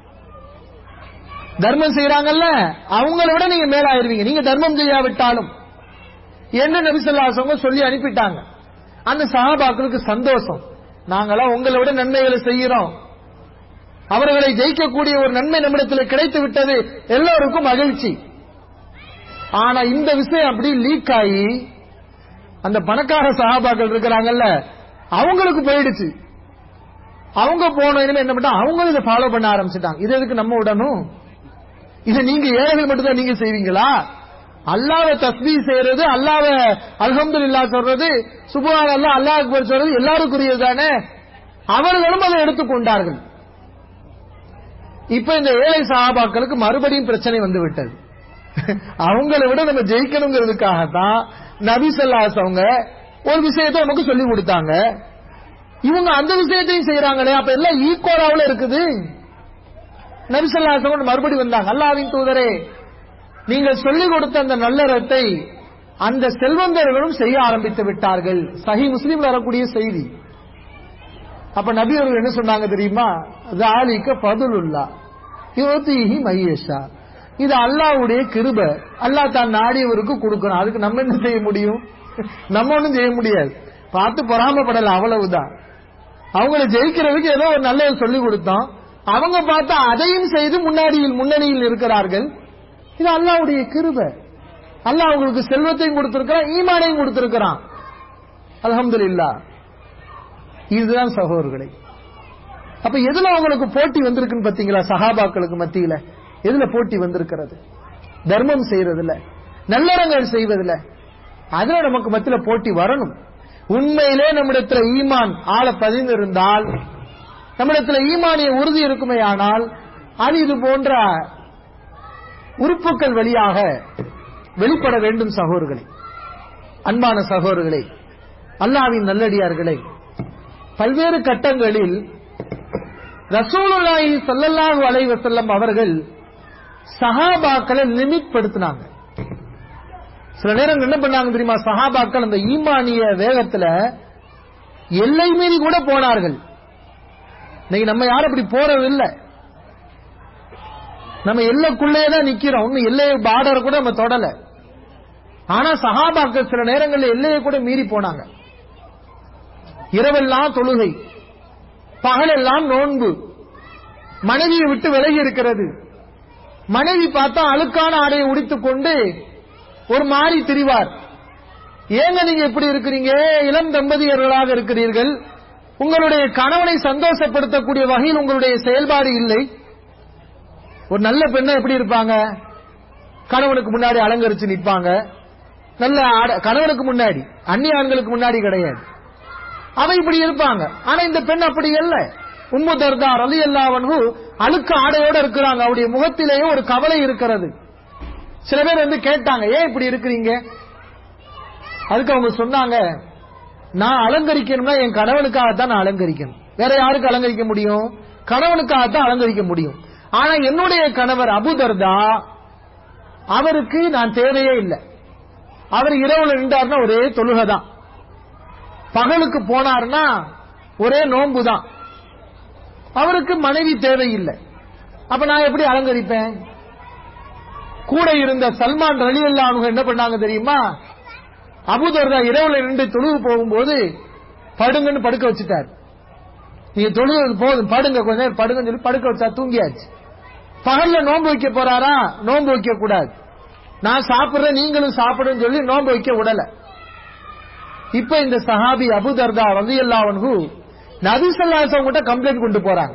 தர்மம் செய்யறாங்கல்ல அவங்கள விட நீங்க மேலாயிருவீங்க நீங்க தர்மம் செய்யாவிட்டாலும் என்று நபிசல்லாசவங்க சொல்லி அனுப்பிட்டாங்க அந்த சஹாபாக்களுக்கு சந்தோஷம் நாங்களாம் உங்களை விட நன்மைகளை செய்கிறோம் அவர்களை ஜெயிக்கக்கூடிய ஒரு நன்மை நம்மிடத்தில் கிடைத்து விட்டது எல்லோருக்கும் மகிழ்ச்சி ஆனா இந்த விஷயம் அப்படி லீக் ஆகி அந்த பணக்கார சஹாபாக்கள் இருக்கிறாங்கல்ல அவங்களுக்கு போயிடுச்சு அவங்க போன இனிமே என்ன பண்ணா அவங்களும் இதை ஃபாலோ பண்ண ஆரம்பிச்சிட்டாங்க இது எதுக்கு நம்ம விடணும் இதை நீங்க ஏழைகள் மட்டும்தான் நீங்க செய்வீங்களா அல்லாஹ்வை தஸ்பீ செய்யறது அல்லாஹ்வை அல்ஹம்துலில்லாஹ் சொல்றது சுப்ஹான் அல்லாஹ் அல்லாஹ் அக்பர் சொல்றது எல்லாருக்குரியது தானே அவர்களும் அதை எடுத்துக்கொண்டார்கள் இப்ப இந்த ஏழை சஹாபாக்களுக்கு மறுபடியும் பிரச்சனை வந்து விட்டது அவங்கள விட நம்ம ஜெயிக்கணுங்கிறதுக்காகத்தான் நபி ஸல்லல்லாஹு அவங்க ஒரு விஷயத்தை நமக்கு சொல்லி கொடுத்தாங்க இவங்க அந்த விஷயத்தையும் செய்யறாங்களே அப்ப எல்லாம் ஈக்குவலாவில் இருக்குது நபிசல்லாசம் மறுபடி வந்தாங்க அல்லாவின் தூதரே நீங்கள் சொல்லிக் கொடுத்த அந்த நல்லறத்தை அந்த செல்வந்தர்களும் செய்ய ஆரம்பித்து விட்டார்கள் சஹி முஸ்லீம்ல வரக்கூடிய செய்தி அப்ப நபி அவர்கள் என்ன சொன்னாங்க தெரியுமா ஜாலிக்க பதுலுல்லா யோதிஹி மையேஷா இது அல்லாஹ்வுடைய கிருப அல்லாஹ் தான் நாடியவருக்கு கொடுக்கணும் அதுக்கு நம்ம என்ன செய்ய முடியும் நம்ம ஒண்ணும் செய்ய முடியாது பார்த்து பொறாமப்படல அவ்வளவுதான் அவங்கள ஜெயிக்கிறதுக்கு ஏதோ ஒரு நல்லது சொல்லி கொடுத்தோம் அவங்க பார்த்தா அதையும் செய்து முன்னாடியில் முன்னணியில் இருக்கிறார்கள் இது அல்லாஹ்வுடைய கிருப அல்லாஹ் அவங்களுக்கு செல்வத்தையும் கொடுத்திருக்கிறான் ஈமானையும் கொடுத்திருக்கிறான் அல்ஹம்துலில்லாஹ் இதுதான் சகோதரர்களே அப்ப எதுல அவங்களுக்கு போட்டி வந்திருக்குன்னு பாத்தீங்களா சஹாபாக்களுக்கு மத்தியில எதுல போட்டி வந்திருக்கிறது தர்மம் செய்யறதுல நல்லறங்கள் செய்வதில் அதுல நமக்கு மத்தியில போட்டி வரணும் உண்மையிலே நம்மிடத்துல ஈமான் ஆள பதிந்திருந்தால் நம்மிடத்துல ஈமானிய உறுதி இருக்குமே ஆனால் அது இது போன்ற உறுப்புகள் வழியாக வெளிப்பட வேண்டும் சகோதரர்களே அன்பான சகோதரர்களே அல்லாவின் நல்லடியார்களே பல்வேறு கட்டங்களில் ரசூலுல்லாஹி ஸல்லல்லாஹு அலைஹி வஸல்லம் அவர்கள் சஹாபாக்களை லிமிட் படுத்தினாங்க சில நேரம் என்ன பண்ணாங்க தெரியுமா சஹாபாக்கள் அந்த ஈமானிய வேகத்துல எல்லை மீறி கூட போனார்கள் இன்னைக்கு நம்ம யாரும் அப்படி போறது இல்ல நம்ம எல்லைக்குள்ளே தான் நிக்கிறோம் இன்னும் எல்லை பார்டர் கூட நம்ம தொடல ஆனா சஹாபாக்கள் சில நேரங்களில் எல்லையை கூட மீறி போனாங்க இரவெல்லாம் தொழுகை பகலெல்லாம் நோன்பு மனைவியை விட்டு விலகி இருக்கிறது மனைவி பார்த்தா அழுக்கான ஆடையை உடித்துக் கொண்டு ஒரு மாறி திரிவார் ஏங்க நீங்க இப்படி இருக்கிறீங்க இளம் தம்பதியர்களாக இருக்கிறீர்கள் உங்களுடைய கணவனை சந்தோஷப்படுத்தக்கூடிய வகையில் உங்களுடைய செயல்பாடு இல்லை ஒரு நல்ல பெண்ணை எப்படி இருப்பாங்க கணவனுக்கு முன்னாடி அலங்கரிச்சு நிற்பாங்க நல்ல ஆட- கணவனுக்கு முன்னாடி அந்நிய ஆண்களுக்கு முன்னாடி கிடையாது அவ இப்படி இருப்பாங்க ஆனா இந்த பெண் அப்படி அல்ல உம்மு தர்தா ரலி அல்லாவன்ஹு அழுக்கு ஆடையோட இருக்கிறாங்க அவருடைய முகத்திலேயே ஒரு கவலை இருக்கிறது சில பேர் வந்து கேட்டாங்க ஏன் இப்படி இருக்கிறீங்க அதுக்கு அவங்க சொன்னாங்க நான் அலங்கரிக்கணும்னா என் கணவனுக்காகத்தான் நான் அலங்கரிக்கணும் வேற யாருக்கு அலங்கரிக்க முடியும் கணவனுக்காகத்தான் அலங்கரிக்க முடியும் ஆனா என்னுடைய கணவர் அபுதர்தா அவருக்கு நான் தேவையே இல்லை அவர் இரவுல நின்றார்னா ஒரே தொழுகை தான் பகலுக்கு போனார்னா ஒரே நோன்பு தான் அவருக்கு மனைவி தேவையில்லை அப்ப நான் எப்படி அலங்கரிப்பேன் கூட இருந்த சல்மான் ரலி அவங்க என்ன பண்ணாங்க தெரியுமா அபுதர்தா இரவுல நின்று தொழுவு போகும்போது படுங்கன்னு படுக்க வச்சுட்டார் நீங்க தொழுவது போதும் படுங்க கொஞ்ச நேரம் படுங்கன்னு சொல்லி படுக்க வச்சா தூங்கியாச்சு பகல்ல நோன்பு வைக்க போறாரா நோன்பு வைக்க கூடாது நான் சாப்பிடுறேன் நீங்களும் சாப்பிடுன்னு சொல்லி நோன்பு வைக்க விடல இப்ப இந்த சஹாபி அபுதர்தா ரவி அல்லாவன்ஹு நபிசல்லாசம் கிட்ட கம்ப்ளைண்ட் கொண்டு போறாங்க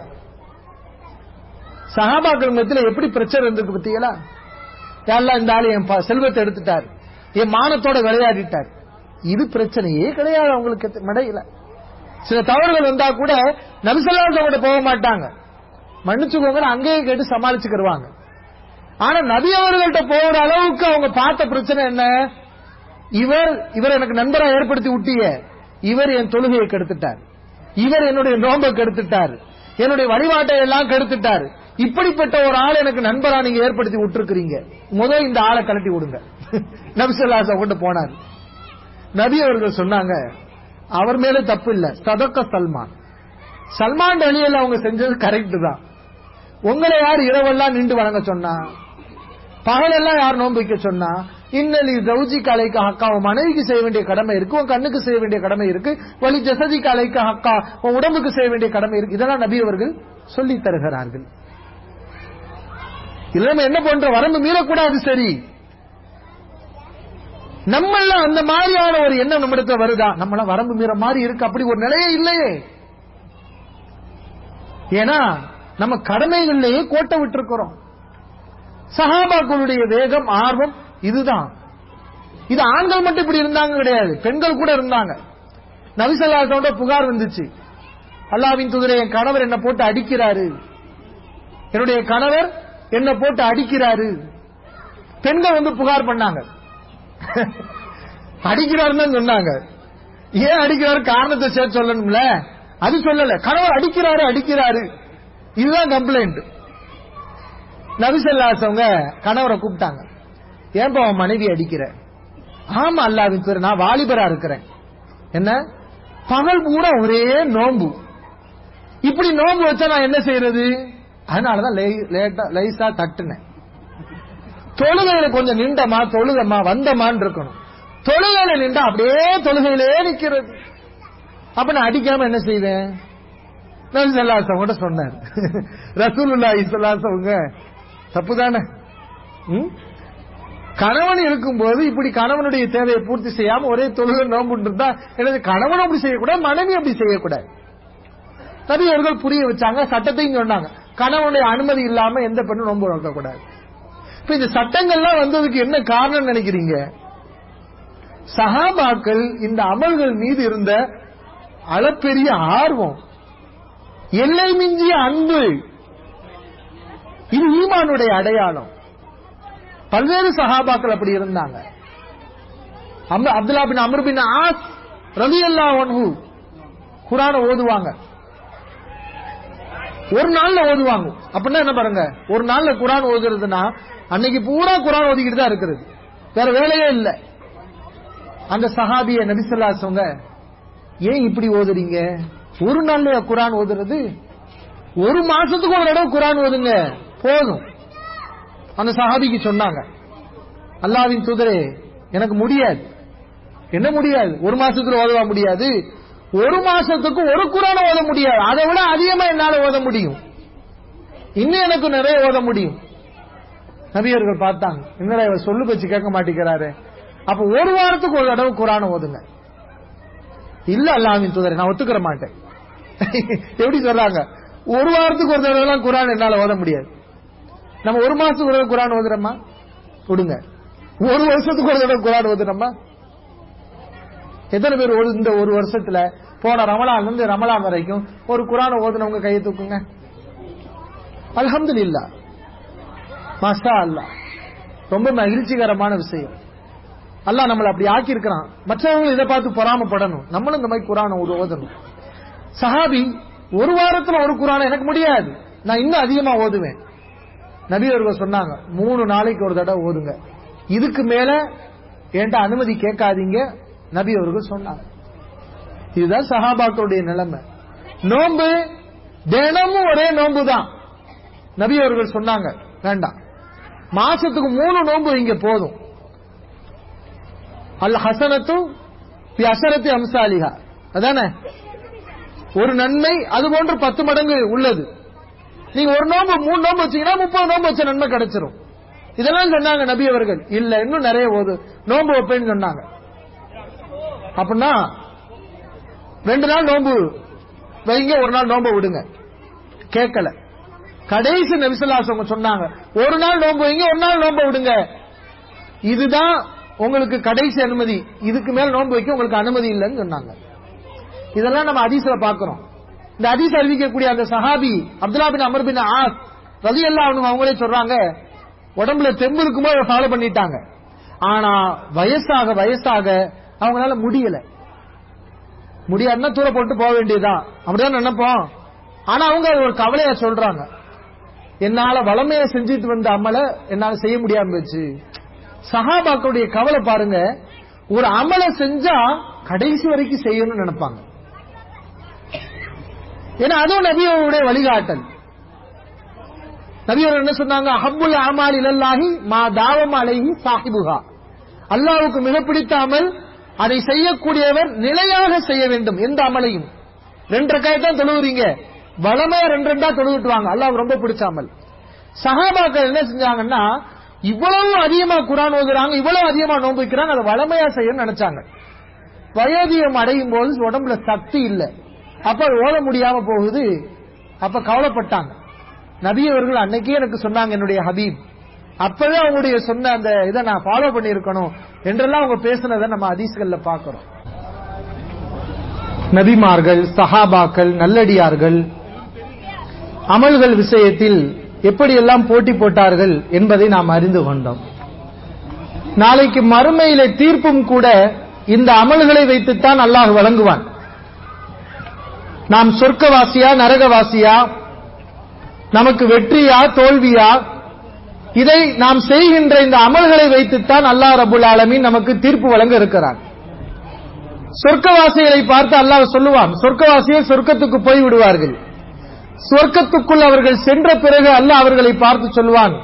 சஹாபாக்கள் மத்தியில எப்படி பிரச்சனை இருந்திருக்கு பத்தீங்களா யாரெல்லாம் இந்த ஆளு என் ப- செல்வத்தை எடுத்துட்டார் என் மானத்தோட விளையாடிட்டார் இது பிரச்சனையே கிடையாது அவங்களுக்கு மடையில சில தவறுகள் வந்தா கூட நபிசல்லாசம் கிட்ட போக மாட்டாங்க மன்னிச்சுக்கோங்க அங்கேயே கேட்டு சமாளிச்சுக்கிடுவாங்க ஆனா நபி அவர்கள்ட்ட போகிற அளவுக்கு அவங்க பார்த்த பிரச்சனை என்ன இவர் இவர் எனக்கு நண்பரா ஏற்படுத்தி விட்டிய இவர் என் தொழுகையை கெடுத்துட்டார் இவர் என்னுடைய நோன்பை கெடுத்துட்டார் என்னுடைய வழிபாட்டை எல்லாம் கெடுத்துட்டார் இப்படிப்பட்ட ஒரு ஆள் எனக்கு நண்பரா நீங்க ஏற்படுத்தி விட்டுருக்கிறீங்க முதல் இந்த ஆளை கலட்டி விடுங்க நபிசல்லாச கொண்டு போனார் நபி அவர்கள் சொன்னாங்க அவர் மேல தப்பு இல்ல சதக்க சல்மான் சல்மான் அலியல் அவங்க செஞ்சது கரெக்ட் தான் உங்களை யார் இரவெல்லாம் நின்று வணங்க சொன்னா பகலெல்லாம் யார் நோன்பு வைக்க சொன்னா இன்னலி ஜவுஜி கலைக்கு ஹக்கா உன் மனைவிக்கு செய்ய வேண்டிய கடமை இருக்கு உன் கண்ணுக்கு செய்ய வேண்டிய கடமை இருக்கு வலி ஜசதி கலைக்கு ஹக்கா உன் உடம்புக்கு செய்ய வேண்டிய கடமை இருக்கு இதெல்லாம் நபி அவர்கள் சொல்லி தருகிறார்கள் இதுல நம்ம என்ன பண்ற வரம்பு மீறக்கூடாது சரி நம்மள அந்த மாதிரியான ஒரு எண்ணம் நம்மிடத்துல வருதா நம்மள வரம்பு மீற மாதிரி இருக்கு அப்படி ஒரு நிலையே இல்லையே ஏன்னா நம்ம கடமைகள்லயே கோட்டை விட்டிருக்கிறோம் சஹாபாக்களுடைய வேகம் ஆர்வம் இதுதான் இது ஆண்கள் மட்டும் இப்படி இருந்தாங்க கிடையாது பெண்கள் கூட இருந்தாங்க நபிசல்லாசோட புகார் வந்துச்சு அல்லாவின் தூதரை என் கணவர் என்ன போட்டு அடிக்கிறாரு என்னுடைய கணவர் என்ன போட்டு அடிக்கிறாரு பெண்கள் வந்து புகார் பண்ணாங்க அடிக்கிறாருன்னு தான் சொன்னாங்க ஏன் அடிக்கிறாரு காரணத்தை சேர்த்து சொல்லணும்ல அது சொல்லல கணவர் அடிக்கிறாரு அடிக்கிறாரு இதுதான் கம்ப்ளைண்ட் நபிசல்லாசவங்க கணவரை கூப்பிட்டாங்க ஏன்பா உன் மனைவி அடிக்கிற ஆமா அல்லாவின் பேர் நான் வாலிபரா இருக்கிறேன் என்ன பகல் பூரா ஒரே நோன்பு இப்படி நோன்பு வச்சா நான் என்ன செய்யறது அதனாலதான் லே- லேட்டா லைசா தட்டுனேன் தொழுகையில கொஞ்சம் நின்றமா தொழுகமா வந்தமான்னு இருக்கணும் தொழுகையில நின்றா அப்படியே தொழுகையிலே நிக்கிறது அப்ப நான் அடிக்காம என்ன செய்வேன் நபி ஸல்லல்லாஹு கூட சொன்னார் ரசூலுல்லாஹி ஸல்லல்லாஹு அவங்க தப்புதானே ம்? கணவன் இருக்கும்போது இப்படி கணவனுடைய தேவையை பூர்த்தி செய்யாம ஒரே தொழுகை நோம்பு இருந்தா எனது கணவன் அப்படி செய்யக்கூடாது மனைவி அப்படி செய்யக்கூடாது நபி அவர்கள் புரிய வச்சாங்க சட்டத்தையும் சொன்னாங்க கணவனுடைய அனுமதி இல்லாம எந்த பெண்ணும் நோன்பு நோக்க கூடாது இப்ப இந்த சட்டங்கள்லாம் வந்ததுக்கு என்ன காரணம் நினைக்கிறீங்க சஹாபாக்கள் இந்த அமல்கள் மீது இருந்த அளப்பெரிய ஆர்வம் எல்லை மிஞ்சிய அன்பு இது ஈமானுடைய அடையாளம் பல்வேறு சஹாபாக்கள் அப்படி இருந்தாங்க அம்ரு- Abdullah bin Amr bin Aas ரவி அல்லா ஒன்ஹு குரான ஓதுவாங்க ஒரு நாள்ல ஓதுவாங்க அப்படின்னா என்ன பாருங்க ஒரு நாள்ல குரான் ஓதுறதுன்னா அன்னைக்கு பூரா குரான் ஓதிக்கிட்டு தான் இருக்கிறது வேற வேலையே இல்ல அந்த சஹாபிய நபிசல்லாசவங்க ஏன் இப்படி ஓதுறீங்க ஒரு நாள்ல குரான் ஓதுறது ஒரு மாசத்துக்கு ஒரு தடவை குரான் ஓதுங்க போதும் அந்த சஹாபிக்கு சொன்னாங்க அல்லாவின் தூதரே எனக்கு முடியாது என்ன முடியாது ஒரு மாசத்துல ஓதவா முடியாது ஒரு மாசத்துக்கு ஒரு குரான ஓத முடியாது அதை விட அதிகமா என்னால ஓத முடியும் இன்னும் எனக்கு நிறைய ஓத முடியும் நபியர்கள் பார்த்தாங்க என்னடா இவர் சொல்லு பச்சு கேட்க மாட்டேங்கிறாரு அப்ப ஒரு வாரத்துக்கு ஒரு தடவை குரான ஓதுங்க இல்ல அல்லாவின் தூதரை நான் ஒத்துக்கிற மாட்டேன் எப்படி சொல்றாங்க ஒரு வாரத்துக்கு ஒரு தடவை எல்லாம் குரான் என்னால ஓத முடியாது நம்ம ஒரு மாசத்துக்கு ஒரு தடவை குரான் ஓதுறோமா கொடுங்க ஒரு வருஷத்துக்கு ஒரு தடவை குரான் ஓதுறோமா எத்தனை பேர் ஒரு இந்த ஒரு வருஷத்துல போன ரமலான் இருந்து ரமலான் வரைக்கும் ஒரு குரான ஓதுனவங்க கையை தூக்குங்க அல்ஹம்துலில்லா மாஷா அல்லா ரொம்ப மகிழ்ச்சிகரமான விஷயம் அல்லாஹ் நம்மளை அப்படி ஆக்கி இருக்கிறான் மற்றவங்க இதை பார்த்து பொறாமப்படணும் நம்மளும் இந்த மாதிரி குரான ஓதணும் சஹாபி ஒரு வாரத்துல ஒரு குரான எனக்கு முடியாது நான் இன்னும் அதிகமா ஓதுவேன் நபி அவர்கள் சொன்னாங்க மூணு நாளைக்கு ஒரு தடவை ஓதுங்க இதுக்கு மேல என்கிட்ட அனுமதி கேட்காதீங்க நபி அவர்கள் சொன்னாங்க இதுதான் சஹாபாக்களுடைய நிலைமை நோன்பு தினமும் ஒரே நோன்பு தான் நபி அவர்கள் சொன்னாங்க வேண்டாம் மாசத்துக்கு மூணு நோன்பு இங்க போதும் அல் ஹசனத்து பி அசரத்தி அம்சாலிகா அதானே ஒரு நன்மை அது போன்று பத்து மடங்கு உள்ளது நீங்க ஒரு நோம்பு மூணு நோம்பு வச்சீங்கன்னா முப்பது நோம்பு வச்ச நன்மை கிடைச்சிரும் இதெல்லாம் சொன்னாங்க நபி அவர்கள் இல்ல இன்னும் நிறைய ஓது நோம்பு வைப்பேன்னு சொன்னாங்க அப்படின்னா ரெண்டு நாள் நோம்பு வைங்க ஒரு நாள் நோம்பு விடுங்க கேட்கல கடைசி நபிசல்லாசவங்க சொன்னாங்க ஒரு நாள் நோம்பு வைங்க ஒரு நாள் நோம்பு விடுங்க இதுதான் உங்களுக்கு கடைசி அனுமதி இதுக்கு மேல நோன்பு வைக்க உங்களுக்கு அனுமதி இல்லைன்னு சொன்னாங்க இதெல்லாம் நம்ம அதிசல பாக்குறோம் இந்த அதிச அறிவிக்கக்கூடிய அந்த சஹாபி Abdullah bin Amr bin Aas ரதி அல்லா அவங்களே சொல்றாங்க உடம்புல தெம்பு இருக்கும்போது ஃபாலோ பண்ணிட்டாங்க ஆனா வயசாக வயசாக அவங்களால முடியல முடியாதுன்னா தூர போட்டு போக வேண்டியதுதான் அப்படிதான் நினைப்போம் ஆனா அவங்க ஒரு கவலையா சொல்றாங்க என்னால வளமைய செஞ்சுட்டு வந்த அமல என்னால செய்ய முடியாம போச்சு சஹாபாக்களுடைய கவலை பாருங்க ஒரு அமலை செஞ்சா கடைசி வரைக்கும் செய்யணும்னு நினைப்பாங்க ஏன்னா அதுவும் நபியோடைய வழிகாட்டல் நபியோர் என்ன சொன்னாங்க ஹப்புல் அமால் இலல்லாஹி மா தாவம் அலைஹி சாஹிபுகா அல்லாவுக்கு மிக பிடித்த அமல் அதை செய்யக்கூடியவர் நிலையாக செய்ய வேண்டும் எந்த அமலையும் ரெண்டு காயத்தான் தொழுவுறீங்க வளமையா ரெண்டு ரெண்டா தொழுவிட்டுவாங்க அல்லாவுக்கு ரொம்ப பிடிச்ச அமல் சஹாபாக்கள் என்ன செஞ்சாங்கன்னா இவ்வளவு அதிகமா குரான் ஓதுறாங்க இவ்வளவு அதிகமா நோன்பு வைக்கிறாங்க அதை வளமையா செய்யணும்னு நினைச்சாங்க வயோதிகம் அடையும் போது உடம்புல சக்தி இல்ல அப்ப அது ஓத முடியாம போகுது அப்ப கவலைப்பட்டாங்க நபி அவர்கள் அன்னைக்கே எனக்கு சொன்னாங்க என்னுடைய ஹபீப் அப்பவே அவங்களுடைய சொன்ன அந்த இதை நான் ஃபாலோ பண்ணியிருக்கணும் என்றெல்லாம் அவங்க பேசுனதை நம்ம அதிசுகள்ல பாக்குறோம் நபிமார்கள் சஹாபாக்கள் நல்லடியார்கள் அமல்கள் விஷயத்தில் எப்படியெல்லாம் போட்டி போட்டார்கள் என்பதை நாம் அறிந்து கொண்டோம் நாளைக்கு மறுமையில தீர்ப்பும் கூட இந்த அமல்களை வைத்துத்தான் அல்லாஹ் வழங்குவான் நாம் சொர்க்கவாசியா நரகவாசியா நமக்கு வெற்றியா தோல்வியா இதை நாம் செய்கின்ற இந்த அமல்களை வைத்துத்தான் அல்லாஹ் ரபுல் ஆலமீன் நமக்கு தீர்ப்பு வழங்க இருக்கிறான் சொர்க்கவாசிகளை பார்த்து அல்லாஹ் சொல்லுவான் சொர்க்கவாசிகள் சொர்க்கத்துக்கு போய் விடுவார்கள் சொர்க்கத்துக்குள் அவர்கள் சென்ற பிறகு அல்லாஹ் அவர்களை பார்த்து சொல்வான்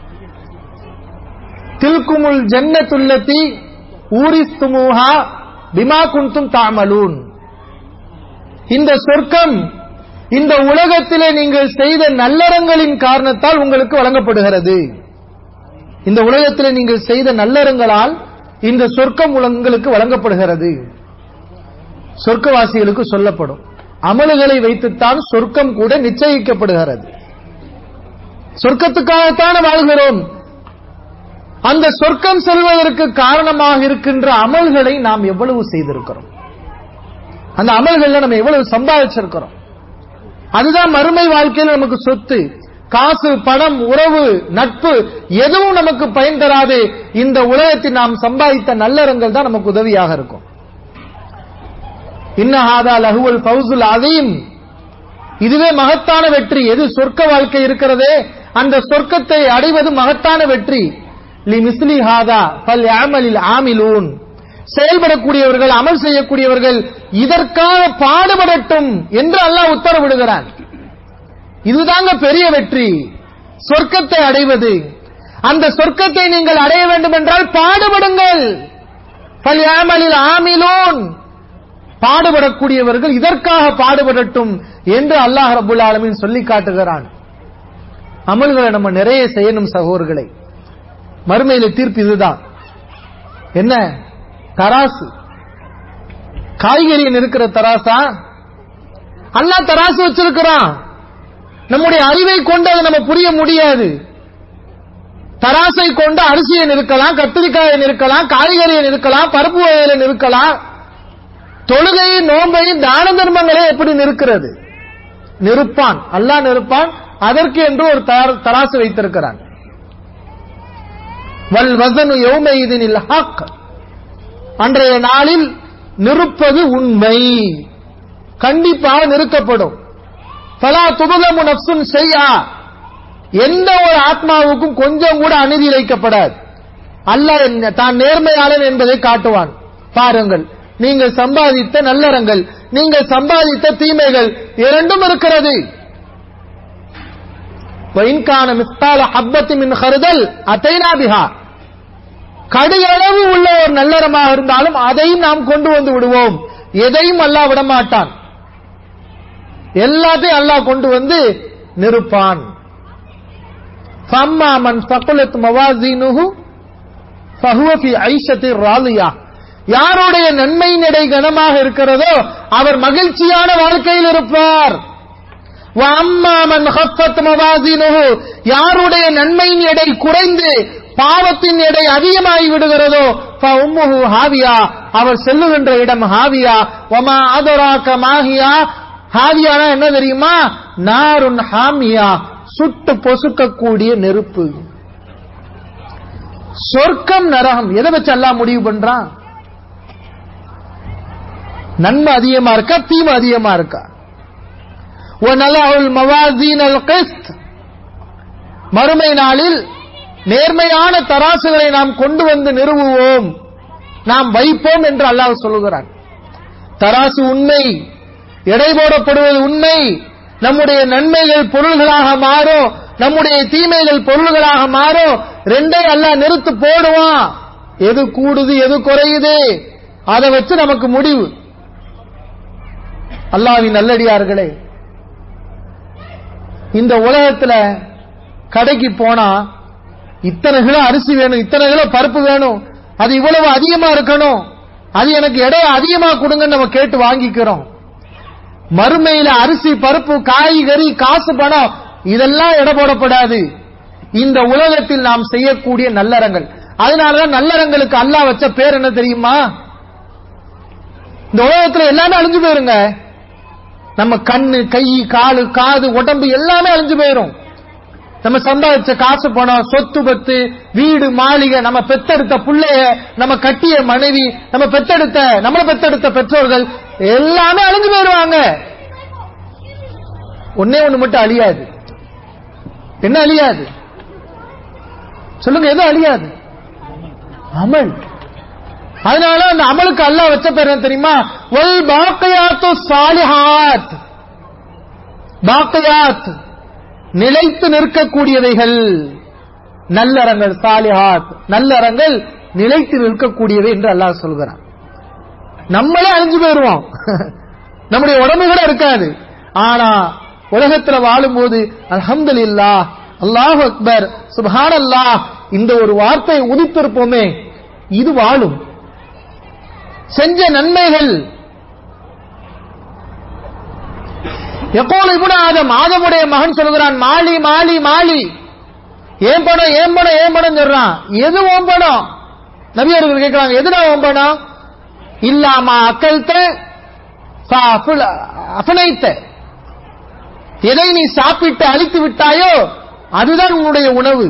தில்குமுல் ஜன்னத்துல்லத்தி ஊரிஸ்துமுஹா பிமா குன்தும் தாமலூன் இந்த சொர்க்கம் இந்த உலகத்திலே நீங்கள் செய்த நல்லறங்களின் காரணத்தால் உங்களுக்கு வழங்கப்படுகிறது இந்த உலகத்திலே நீங்கள் செய்த நல்லறங்களால் இந்த சொர்க்கம் உங்களுக்கு வழங்கப்படுகிறது சொர்க்கவாசிகளுக்கு சொல்லப்படும் அமல்களை வைத்துத்தான் சொர்க்கம் கூட நிச்சயிக்கப்படுகிறது சொர்க்கத்துக்காகத்தான் வாழ்கிறோம் அந்த சொர்க்கம் செல்வதற்கு காரணமாக இருக்கின்ற அமல்களை நாம் எவ்வளவு செய்திருக்கிறோம் அந்த அமல்கள்ல நம்ம எவ்வளவு சம்பாதிச்சிருக்கிறோம் அதுதான் மறுமை வாழ்க்கையில் நமக்கு சொத்து காசு பணம் உறவு நட்பு எதுவும் நமக்கு பயன் தராது இந்த உலகத்தில் நாம் சம்பாதித்த நல்லறங்கள் தான் நமக்கு உதவியாக இருக்கும் இன்னஹாதா லஹுவல் ஃபவுசுல் அதீம் இதுவே மகத்தான வெற்றி எது சொர்க்க வாழ்க்கை இருக்கிறதே அந்த சொர்க்கத்தை அடைவது மகத்தான வெற்றி லி மிஸ்லி ஹாதா பல் ஆமலில் ஆமிலூன் செயல்படக்கூடியவர்கள் அமல் செய்யக்கூடியவர்கள் இதற்காக பாடுபடட்டும் என்று அல்லாஹ் உத்தரவிடுகிறான் இதுதாங்க பெரிய வெற்றி சொர்க்கத்தை அடைவது அந்த சொர்க்கத்தை நீங்கள் அடைய வேண்டும் என்றால் பாடுபடுங்கள் பல் ஆமலில் ஆமிலூன் பாடுபடக்கூடியவர்கள் இதற்காக பாடுபடட்டும் என்று அல்லாஹ் ரபுல் ஆலமீன் சொல்லி காட்டுகிறான் அமல்களை நம்ம நிறைய செய்யணும் சகோதரர்களை மறுமையில தீர்ப்பு இதுதான் என்ன தராசு காய்கறியில் இருக்கிற தராசா அல்லாஹ் தராசு வச்சிருக்கிறான் நம்முடைய அறிவை கொண்டு அதை நம்ம புரிய முடியாது தராசை கொண்டு அரிசியை நிற்கலாம் கத்திரிக்காயை நிற்கலாம் காய்கறியை நிற்கலாம் பருப்பு வகையில நிற்கலாம் தொழுகையும் நோன்பையும் தான தர்மங்களே எப்படி நிற்கிறது நிற்பான் அல்லாஹ் நிற்பான் அதற்கு என்று ஒரு தர- தராசு வைத்திருக்கிறான் வல் வசனு யௌமைதினில் ஹக் அன்றைய நாளில் நிற்பது உண்மை கண்டிப்பாக நிறுத்தப்படும் பலா துபலமு நப்சுன் செய்யா எந்த ஒரு ஆத்மாவுக்கும் கொஞ்சம் கூட அநீதி இழைக்கப்படாது அல்லாஹ் என்ன- தான் நேர்மையாளன் என்பதை காட்டுவான் பாருங்கள் நீங்கள் சம்பாதித்த நல்லறங்கள் நீங்கள் சம்பாதித்த தீமைகள் இரண்டும் இருக்கிறது வைன்கான மிஸ்தால ஹப்பத்தி மின் ஹருதல் அத்தைனா பிஹா கடுகளவு உள்ள ஒரு நல்லறமாக இருந்தாலும் அதையும் நாம் கொண்டு வந்து விடுவோம் எதையும் அல்லாஹ் விடமாட்டான் எல்லாத்தையும் அல்லாஹ் கொண்டு வந்து நிறுப்பான் ஃபம்மா மன் ஃபகுலத் மவாசீனுஹு ஃபஹுவ ஃபி ஐஷத்தி ராலியா யாருடைய நன்மையின் எடை கனமாக இருக்கிறதோ அவர் மகிழ்ச்சியான வாழ்க்கையில் இருப்பார் வஅம்மா மன் ஹஃபத் மவாசீனுஹு யாருடைய நன்மையின் எடை குறைந்து பாவத்தின் எடை அதிகமாகி விடுகிறதோ ஃபஉம்முஹு ஹாவியா அவர் செல்லுகின்ற இடம் ஹாவியா வமா அதராக மாஹியா ஹாவியானா என்ன தெரியுமா நாருன் ஹாமியா சுட்டு பொசுக்கக்கூடிய நெருப்பு சொர்க்கம் நரகம் எதை வச்சு எல்லாம் முடிவு பண்றான் நன்மை அதிகமா இருக்கா தீமை அதிகமா இருக்கா ஒனலகுல் மவாசீன் அல் கிஸ்த் மறுமை நாளில் நேர்மையான தராசுகளை நாம் கொண்டு வந்து நிறுவுவோம் நாம் வைப்போம் என்று அல்லாஹ் சொல்லுகிறான் தராசு உண்மை எடை போடப்படுவது உண்மை நம்முடைய நன்மைகள் பொருள்களாக மாறும் நம்முடைய தீமைகள் பொருள்களாக மாறும் ரெண்டை அல்லாஹ் நிறுத்து போடுவான் எது கூடுது எது குறையுது அதை வச்சு நமக்கு முடிவு அல்லாஹ்வின் நல்லடியார்களே இந்த உலகத்துல கடைக்கு போனா இத்தனை கிலோ அரிசி வேணும் இத்தனை கிலோ பருப்பு வேணும் அது இவ்வளவு அதிகமா இருக்கணும் அது எனக்கு எடை அதிகமா கொடுங்கன்னு நம்ம கேட்டு வாங்கிக்கிறோம் மறுமையில அரிசி பருப்பு காய்கறி காசு பணம் இதெல்லாம் எடை போடப்படாது இந்த உலகத்தில் நாம் செய்யக்கூடிய நல்லறங்கள் அதனாலதான் நல்லறங்களுக்கு அல்லாஹ் வச்ச பேர் என்ன தெரியுமா இந்த உலகத்துல எல்லாமே அழிஞ்சு போயிருங்க நம்ம கண்ணு கை காலு காது உடம்பு எல்லாமே அழிஞ்சு போயிரும் நம்ம சம்பாதிச்ச காசு பணம் சொத்து பத்து வீடு மாளிகை நம்ம பெத்தெடுத்த புள்ளைய நம்ம கட்டிய மனைவி நம்ம பெத்தெடுத்த நம்மள பெத்தெடுத்த பெற்றோர்கள் எல்லாமே அழிஞ்சு போயிருவாங்க ஒன்னே ஒண்ணு மட்டும் அழியாது என்ன அழியாது சொல்லுங்க எதுவும் அழியாது அமல் அதனால அந்த அமலுக்கு அல்லாஹ் வச்ச பேர் என்ன தெரியுமா ஒல் பாக்கையாத்து சாலிஹாத் பாக்கையாத் நிலைத்து நிற்கக்கூடியவைகள் நல்லறங்கள் சாலிஹாத் நல்லறங்கள் நிலைத்து நிற்கக்கூடியவை என்று அல்லாஹ் சொல்கிறான் நம்மளே அழிஞ்சு போயிருவோம் நம்முடைய உடம்பு கூட இருக்காது ஆனா உலகத்துல வாழும்போது அல்ஹம்துலில்லாஹ் அல்லாஹ் அக்பர் சுப்ஹானல்லாஹ் இந்த ஒரு வார்த்தை உதித்திருப்போமே இது வாழும் செஞ்ச நன்மைகள் எப்போது இபுன ஆதம் ஆதமுடைய மகன் சொல்கிறான் மாலி மாலி மாலி ஏன் பணம் ஏன் பணம் ஏன் பணம் சொல்றான் எது ஓம் பணம் நபியர்கள் கேட்கிறாங்க எதுனா ஓம் பணம் இல்லாம அக்கல்த்த அபனைத்த எதை நீ சாப்பிட்டு அழித்து விட்டாயோ அதுதான் உன்னுடைய உணவு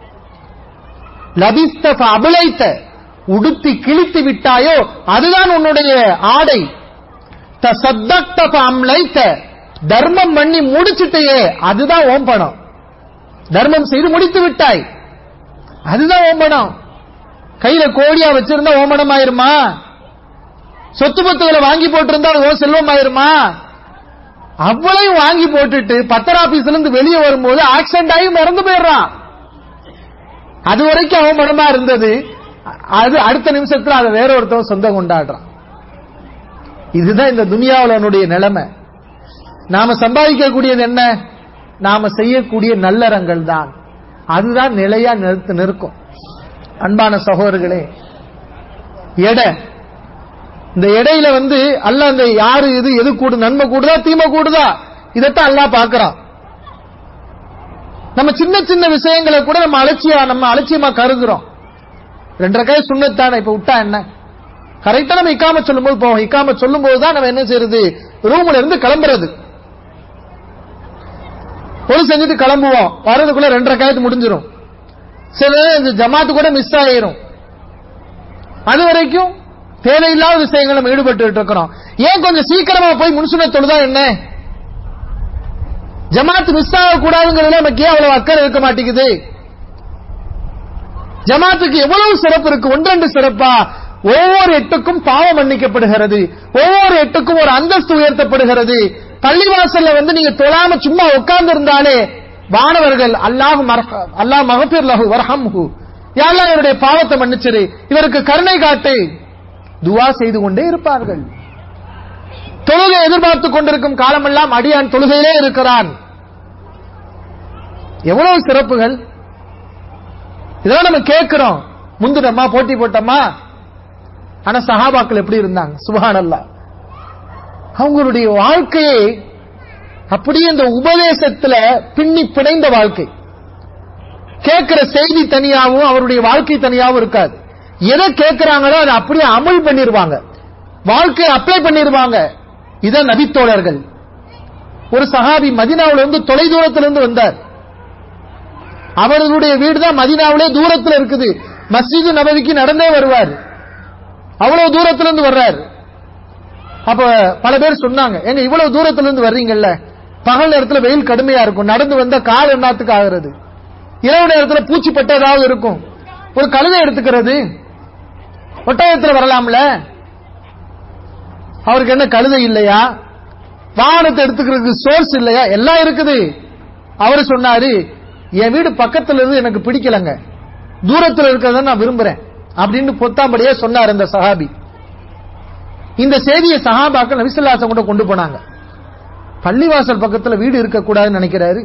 லபிஸ்த அபுலைத்த உடுத்தி கிழித்து விட்டாயோ அதுதான் உன்னுடைய ஆடை தசத்தக்த அம்லைத்த தர்மம் பண்ணி முடிச்சிட்டே அதுதான் ஓம் பணம் தர்மம் செய்து முடித்து விட்டாய் அதுதான் ஓம் பணம் கையில கோடியா வச்சிருந்தா ஓமனம் ஆயிருமா சொத்து பத்துகளை வாங்கி போட்டிருந்தா அது ஓ செல்வம் ஆயிருமா அவ்வளவு வாங்கி போட்டுட்டு பத்தர் ஆபீஸ்ல இருந்து வெளியே வரும்போது ஆக்சிடென்ட் ஆகி மறந்து போயிடுறான் அது வரைக்கும் அவமானமா இருந்தது அது அடுத்த நிமிஷத்துல அதை வேற ஒருத்தவன் சொந்தம் கொண்டாடுறான் இதுதான் இந்த துனியாவுலனுடைய நிலைமை நாம சம்பாதிக்கக்கூடியது என்ன நாம செய்யக்கூடிய நல்லறங்கள் தான் அதுதான் நிலையா நிறுத்து நிற்கும் அன்பான சகோதரர்களே எடை இந்த இடையில வந்து அல்ல அந்த யாரு இது எது கூடு நன்மை கூடுதா தீமை கூடுதா இதைத்தான் அல்லாஹ் பாக்குறான் நம்ம சின்ன சின்ன விஷயங்களை கூட நம்ம அலட்சியா நம்ம அலட்சியமா கருதுறோம் ரெண்டரை காய் சுண்ணத்தானே இப்ப விட்டா என்ன கரெக்டா நம்ம இக்காம சொல்லும்போது போவோம் இக்காம சொல்லும் போதுதான் நம்ம என்ன செய்யறது ரூம்ல இருந்து கிளம்புறது பொது செஞ்சுட்டு கிளம்புவோம் வர்றதுக்குள்ள ரெண்டரை காயத்து முடிஞ்சிடும் சில நேரம் இந்த ஜமாத்து கூட மிஸ் ஆயிரும் அது வரைக்கும் தேவையில்லாத விஷயங்கள் நம்ம ஈடுபட்டு இருக்கிறோம் ஏன் கொஞ்சம் சீக்கிரமா போய் முன்சுன தொழுதா என்ன ஜமாத் மிஸ் ஆகக்கூடாதுங்கிறதுல நமக்கு ஏன் அவ்வளவு அக்கறை இருக்க மாட்டேங்குது ஜமாத்துக்கு எவ்வளவு சிறப்பு இருக்கு ஒன்றெண்டு சிறப்பா ஒவ்வொரு எட்டுக்கும் பாவம் மன்னிக்கப்படுகிறது ஒவ்வொரு எட்டுக்கும் ஒரு அந்தஸ்து உயர்த்தப்படுகிறது பள்ளிவாசல்ல வந்து நீங்க தொழாம சும்மா உட்கார்ந்து இருந்தாலே வானவர்கள் அல்லாஹ் அல்லாஹ் மகப்பீர் லஹு வரஹம்ஹு யாரெல்லாம் இவருடைய பாவத்தை மன்னிச்சிரு இவருக்கு கருணை காட்டு துவா செய்து கொண்டே இருப்பார்கள் தொழுகை எதிர்பார்த்துக் கொண்டிருக்கும் காலமெல்லாம் அடியான் தொழுகையிலே இருக்கிறான் எவ்வளவு சிறப்புகள் இதெல்லாம் நம்ம கேட்கிறோம் முந்துட்டோமா போட்டி போட்டோமா ஆனா சஹாபாக்கள் எப்படி இருந்தாங்க சுபஹான் அல்லா அவங்களுடைய வாழ்க்கையை அப்படியே இந்த உபதேசத்துல பின்னி பிணைந்த வாழ்க்கை கேட்கிற செய்தி தனியாவும் அவருடைய வாழ்க்கை தனியாவும் இருக்காது எதை கேட்கிறாங்களோ அதை அப்படியே அமல் பண்ணிருவாங்க வாழ்க்கையை அப்ளை பண்ணிருவாங்க இதான் நபித்தோழர்கள் ஒரு சஹாபி மதினாவுல இருந்து தொலை தூரத்திலிருந்து வந்தார் அவர்களுடைய வீடு தான் மதினாவிலே தூரத்தில் இருக்குது மஸ்ஜிது நபவிக்கு நடந்தே வருவார் அவ்வளவு தூரத்துல இருந்து வர்றாரு அப்ப பல பேர் சொன்னாங்க எங்க இவ்வளவு தூரத்துல இருந்து வர்றீங்கல்ல பகல் நேரத்துல வெயில் கடுமையா இருக்கும் நடந்து வந்தா கால் எண்ணாத்துக்கு ஆகிறது இரவு நேரத்துல பூச்சி பட்ட ஏதாவது இருக்கும் ஒரு கழுதை எடுத்துக்கிறது ஒட்டகத்துல வரலாம்ல அவருக்கு என்ன கழுதை இல்லையா வாகனத்தை எடுத்துக்கிறதுக்கு சோர்ஸ் இல்லையா எல்லாம் இருக்குது அவரு சொன்னாரு என் வீடு பக்கத்துல இருந்து எனக்கு பிடிக்கலங்க தூரத்தில் இருக்கிறத நான் விரும்புறேன் அப்படின்னு பொத்தாம்படியே சொன்னார் இந்த சஹாபி இந்த செய்தியை சஹாபாக்கள் நபிசுல்லாசம் கூட கொண்டு போனாங்க பள்ளிவாசல் பக்கத்துல வீடு இருக்கக்கூடாதுன்னு நினைக்கிறாரு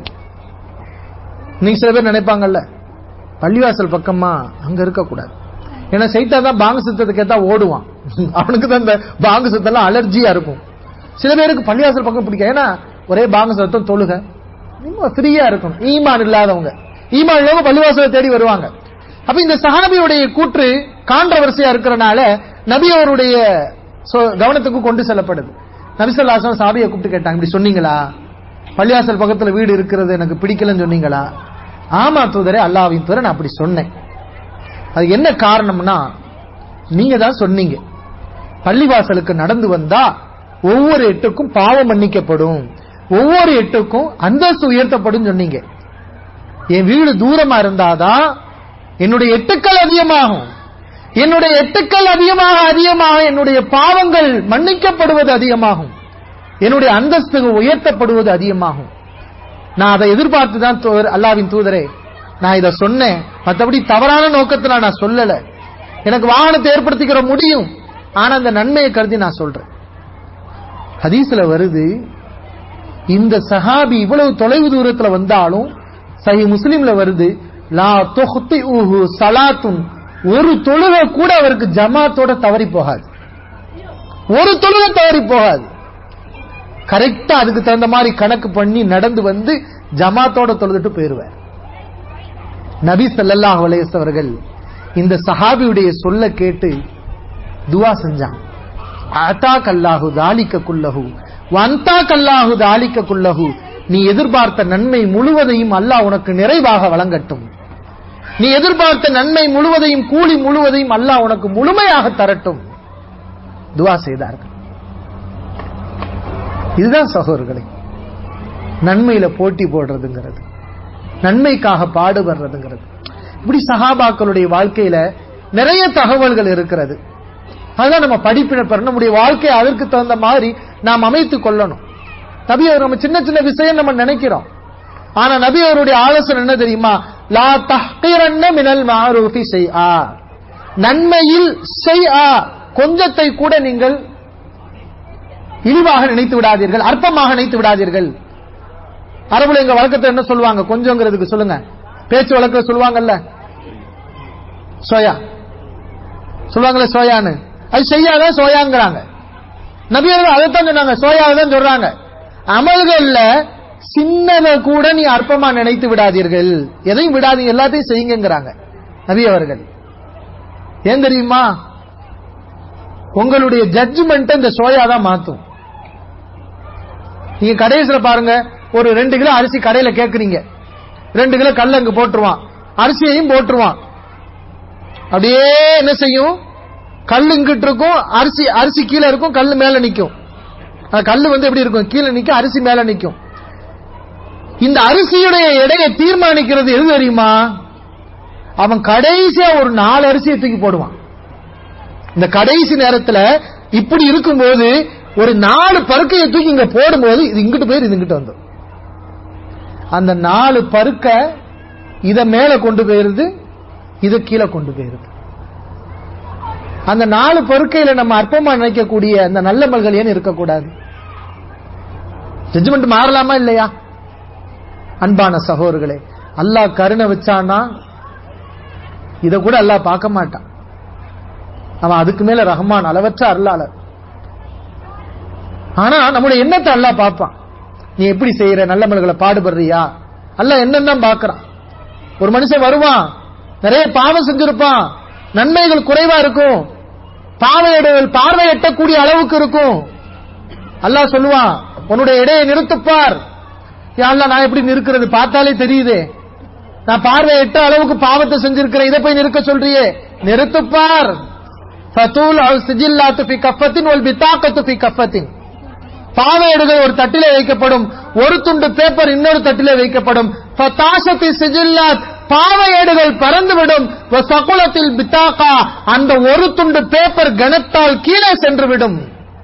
நீங்க சில பேர் நினைப்பாங்கல்ல பள்ளிவாசல் பக்கமா அங்க இருக்கக்கூடாது ஏன்னா சைத்தா தான் பாங்கு சுத்தத்துக்கு ஏத்தா ஓடுவான் அவனுக்கு தான் இந்த பாங்கு சுத்தெல்லாம் அலர்ஜியா இருக்கும் சில பேருக்கு பள்ளிவாசல் பக்கம் பிடிக்கும் ஏன்னா ஒரே பாங்கு சத்தம் தொழுக ஃப்ரீயா இருக்கணும் ஈமான் இல்லாதவங்க ஈமான் இல்லாதவங்க பள்ளிவாசலை தேடி வருவாங்க அப்ப இந்த சஹாபியுடைய கூற்று கான்ட்ரவர்சியா இருக்கிறனால நபி அவருடைய கவனத்துக்கு கொண்டு செல்லப்படுது நபிசல்லாசம் சாபியை கூப்பிட்டு கேட்டாங்க இப்படி சொன்னீங்களா பள்ளிவாசல் பக்கத்துல வீடு இருக்கிறது எனக்கு பிடிக்கலன்னு சொன்னீங்களா ஆமா தூதரே அல்லாவின் தூதரை நான் அப்படி சொன்னேன் அது என்ன காரணம்னா நீங்க தான் சொன்னீங்க பள்ளிவாசலுக்கு நடந்து வந்தா ஒவ்வொரு எட்டுக்கும் பாவம் மன்னிக்கப்படும் ஒவ்வொரு எட்டுக்கும் அந்தஸ்து உயர்த்தப்படும் சொன்னீங்க என் வீடு தூரமா இருந்தாதான் என்னுடைய எட்டுக்கள் அதிகமாகும் என்னுடைய எட்டுக்கள் அதிகமாக அதிகமாக என்னுடைய பாவங்கள் மன்னிக்கப்படுவது அதிகமாகும் என்னுடைய அந்தஸ்துகள் உயர்த்தப்படுவது அதிகமாகும் நான் அதை எதிர்பார்த்து தான் அல்லாவின் தூதரே நான் இதை சொன்னேன் மற்றபடி தவறான நோக்கத்தில் நான் சொல்லல எனக்கு வாகனத்தை ஏற்படுத்திக்கிற முடியும் ஆனா அந்த நன்மையை கருதி நான் சொல்றேன் ஹதீஸ்ல வருது இந்த சஹாபி இவ்வளவு தொலைவு தூரத்துல வந்தாலும் சஹி முஸ்லீம்ல வருது லா தொகுத்தி ஊஹு சலாத்துன் ஒரு தொழுகை கூட அவருக்கு ஜமாத்தோட தவறி போகாது ஒரு தொழுகை தவறி போகாது கரெக்டா அதுக்கு தகுந்த மாதிரி கணக்கு பண்ணி நடந்து வந்து ஜமாத்தோட தொழுதுட்டு போயிருவார் நபி சல்லாஹ் அவர்கள் இந்த சஹாபியுடைய சொல்ல கேட்டு துவா செஞ்சான் அத்தா கல்லாஹு தாலிக்க குல்லஹு வந்தா கல்லாஹு தாலிக்க குல்லஹு நீ எதிர்பார்த்த நன்மை முழுவதையும் அல்லாஹ் உனக்கு நிறைவாக வழங்கட்டும் நீ எதிர்பார்த்த நன்மை முழுவதையும் கூலி முழுவதையும் அல்லாஹ் உனக்கு முழுமையாக தரட்டும் துவா செய்தார்கள் இதுதான் சகோதரர்களே நன்மையில போட்டி போடுறதுங்கிறது நன்மைக்காக பாடுபடுறதுங்கிறது இப்படி சஹாபாக்களுடைய வாழ்க்கையில நிறைய தகவல்கள் இருக்கிறது அதுதான் நம்ம படிப்பின பெற நம்முடைய வாழ்க்கையை அதற்கு தகுந்த மாதிரி நாம் அமைத்துக் கொள்ளணும் நபி அவர் நம்ம சின்ன சின்ன விஷயம் நம்ம நினைக்கிறோம் ஆனா நபி அவருடைய ஆலோசனை என்ன தெரியுமா லா தஹ்கிரன்ன மினல் மாரூஃபி செய்ஆ நன்மையில் செய்ஆ கொஞ்சத்தை கூட நீங்கள் இழிவாக நினைத்து விடாதீர்கள் அற்பமாக நினைத்து விடாதீர்கள் அரபுல எங்க வழக்கத்தை என்ன சொல்லுவாங்க கொஞ்சங்கிறதுக்கு சொல்லுங்க பேச்சு வழக்கில் சொல்லுவாங்கல்ல சோயா சொல்லுவாங்கல்ல சோயான்னு அது செய்யாத சோயாங்கிறாங்க நபியர்கள் அதைத்தான் சொன்னாங்க சோயாவை தான் சொல்றாங்க அமல்கள்ல சின்னதை கூட நீ அற்பமா நினைத்து விடாதீர்கள் எதையும் விடாதீங்க எல்லாத்தையும் செய்யுங்கிறாங்க நபி அவர்கள் ஏன் தெரியுமா உங்களுடைய ஜட்ஜ்மெண்ட் இந்த சோயா தான் மாத்தும் நீங்க கடைசியில பாருங்க ஒரு ரெண்டு கிலோ அரிசி கடையில கேக்குறீங்க ரெண்டு கிலோ கல் அங்க போட்டுருவான் அரிசியையும் போட்டுருவான் அப்படியே என்ன செய்யும் கல் இங்கிட்டு இருக்கும் அரிசி அரிசி கீழே இருக்கும் கல் மேல நிக்கும் அந்த கல் வந்து எப்படி இருக்கும் கீழே நிக்கும் அரிசி மேல நிக்கும் இந்த அரிசியுடைய எடையை தீர்மானிக்கிறது எது தெரியுமா அவன் கடைசியா ஒரு நாலு அரிசியை தூக்கி போடுவான் இந்த கடைசி நேரத்துல இப்படி இருக்கும்போது ஒரு நாலு பருக்கையை தூக்கி இங்க போடும்போது இது இங்கிட்டு போயிரு இது இங்கிட்டு வந்துடும் அந்த நாலு பருக்க இத மேல கொண்டு போயிருது இத கீழே கொண்டு போயிருது அந்த நாலு பொறுக்கையில நம்ம அற்பமா நினைக்கக்கூடிய அந்த நல்ல மல்கள் ஏன் இருக்கக்கூடாது ஜட்ஜ்மெண்ட் மாறலாமா இல்லையா அன்பான சகோதரர்களே அல்லாஹ் கருணை வச்சானா இத கூட அல்லாஹ் பார்க்க மாட்டான் அவன் அதுக்கு மேல ரஹ்மான் அளவற்ற அருளாளர் ஆனா நம்முடைய எண்ணத்தை அல்லாஹ் பார்ப்பான் நீ எப்படி செய்யற நல்ல மல்களை பாடுபடுறியா அல்லாஹ் என்னன்னு பார்க்கறான் ஒரு மனுஷன் வருவான் நிறைய பாவம் செஞ்சிருப்பான் நன்மைகள் குறைவா இருக்கும் பார்வையிடுதல் பார்வை எட்டக்கூடிய அளவுக்கு இருக்கும் அல்லாஹ் சொல்லுவான் உன்னுடைய இடையை நிறுத்துப்பார் யாழ்லா நான் எப்படி நிற்கிறது பார்த்தாலே தெரியுதே நான் பார்வை எட்ட அளவுக்கு பாவத்தை செஞ்சிருக்கிறேன் இதை போய் நிறுக்க சொல்றியே நிறுத்துப்பார் ஃபதூல் அல் சிஜில்லாத்து ஃபி கஃபத்தின் வல் பித்தாக்கத்து ஃபி கஃபத்தின் பாவையேடுகள் ஒரு தட்டிலே வைக்கப்படும் ஒரு துண்டு பேப்பர் இன்னொரு தட்டிலே வைக்கப்படும் ஃபதாஷத்தி சிஜில்லாத் பாவையேடுகள் பறந்துவிடும் சகுலத்தில் பித்தாக்கா அந்த ஒரு துண்டு பேப்பர் கனத்தால் கீழே சென்றுவிடும்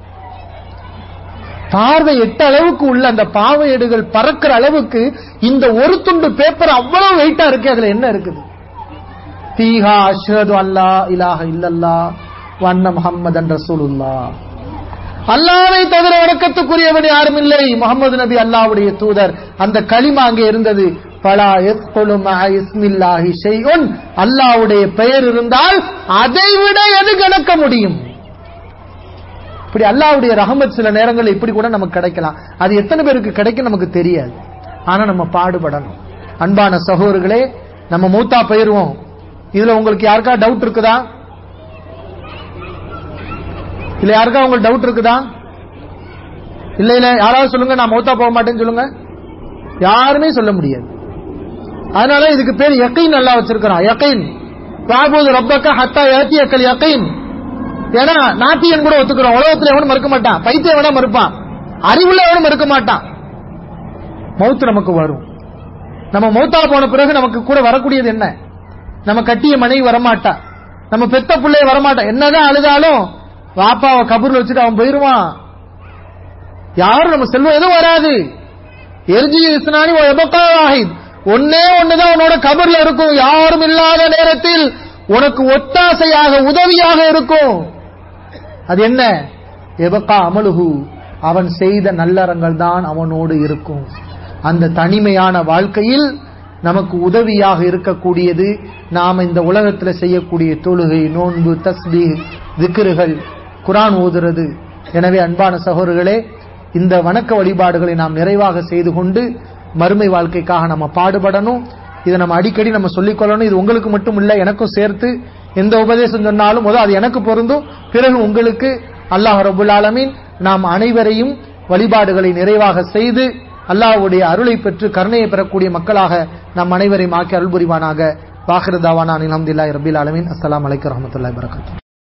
பார்வை எட்ட அளவுக்கு உள்ள அந்த பாவையேடுகள் பறக்கிற அளவுக்கு இந்த ஒரு துண்டு பேப்பர் அவ்வளவு வெயிட்டா இருக்கு அதுல என்ன இருக்குது தீஹா அஷ்ஹது அல்லா இலாஹ இல்லல்லா வண்ண முஹம்மதன் ரசூலுல்லா அல்லாவை தவிர வணக்கத்துக்குரியவன் யாரும் இல்லை முகமது நபி அல்லாவுடைய தூதர் அந்த களிமா அங்கே இருந்தது பலா இஸ்மில்லாஹி ஷைஉன் அல்லாவுடைய பெயர் இருந்தால் அதை விட எது கணக்க முடியும் இப்படி அல்லாவுடைய ரஹமத் சில நேரங்கள் இப்படி கூட நமக்கு கிடைக்கலாம் அது எத்தனை பேருக்கு கிடைக்கும் நமக்கு தெரியாது ஆனா நம்ம பாடுபடணும் அன்பான சகோதரர்களே நம்ம மூத்தா போயிருவோம் இதுல உங்களுக்கு யாருக்கா டவுட் இருக்குதா இல்ல யாருக்கா உங்களுக்கு டவுட் இருக்குதா இல்ல இல்ல யாராவது சொல்லுங்க நான் மௌத்தா போக மாட்டேன்னு சொல்லுங்க யாருமே சொல்ல முடியாது அதனால இதுக்கு பேர் யக்கீன் நல்லா வச்சிருக்கிறான் யக்கீன் பாபூது ரப்பக்க ஹத்தா ஏத்தி அக்கல் யக்கீன் ஏன்னா நாட்டியன் கூட ஒத்துக்கிறோம் உலகத்துல எவனும் மறுக்க மாட்டான் பைத்தியம் வேணா மறுப்பான் அறிவுள்ள எவனும் மறுக்க மாட்டான் மௌத்து நமக்கு வரும் நம்ம மௌத்தா போன பிறகு நமக்கு கூட வரக்கூடியது என்ன நம்ம கட்டிய மனைவி வரமாட்டா நம்ம பெத்த பிள்ளைய வரமாட்டா என்னதான் அழுதாலும் வாப்பாவை கபூர்ல வச்சுட்டு அவன் போயிருவான் யாரும் நம்ம செல்வம் எதுவும் வராது எரிஜி இஸ்னானி வாஹித் ஒன்னே ஒண்ணுதான் உன்னோட கபர்ல இருக்கும் யாரும் இல்லாத நேரத்தில் உனக்கு ஒத்தாசையாக உதவியாக இருக்கும் அது என்ன எபக்கா அமலுகு அவன் செய்த நல்லறங்கள் தான் அவனோடு இருக்கும் அந்த தனிமையான வாழ்க்கையில் நமக்கு உதவியாக இருக்கக்கூடியது நாம் இந்த உலகத்தில் செய்யக்கூடிய தொழுகை நோன்பு தஸ்பி திக்ருகள் குரான் ஓதுறது எனவே அன்பான சகோதரர்களே இந்த வணக்க வழிபாடுகளை நாம் நிறைவாக செய்து கொண்டு மறுமை வாழ்க்கைக்காக நம்ம பாடுபடணும் இதை நம்ம அடிக்கடி நம்ம சொல்லிக் கொள்ளணும் இது உங்களுக்கு மட்டும் இல்ல எனக்கும் சேர்த்து எந்த உபதேசம் சொன்னாலும் முதல் அது எனக்கு பொருந்தும் பிறகு உங்களுக்கு அல்லாஹ் ரபுல் ஆலமீன் நாம் அனைவரையும் வழிபாடுகளை நிறைவாக செய்து அல்லாஹ்வுடைய அருளை பெற்று கருணையை பெறக்கூடிய மக்களாக நம் அனைவரையும் ஆக்கி அருள் புரிவானாக வாஹிருதாவானா அலமதுல்லாஹி ரபில் ஆலமீன் அஸ்ஸலாமு அலைக்கும் வரஹ்மத்துல்லாஹி வரகாத்துஹு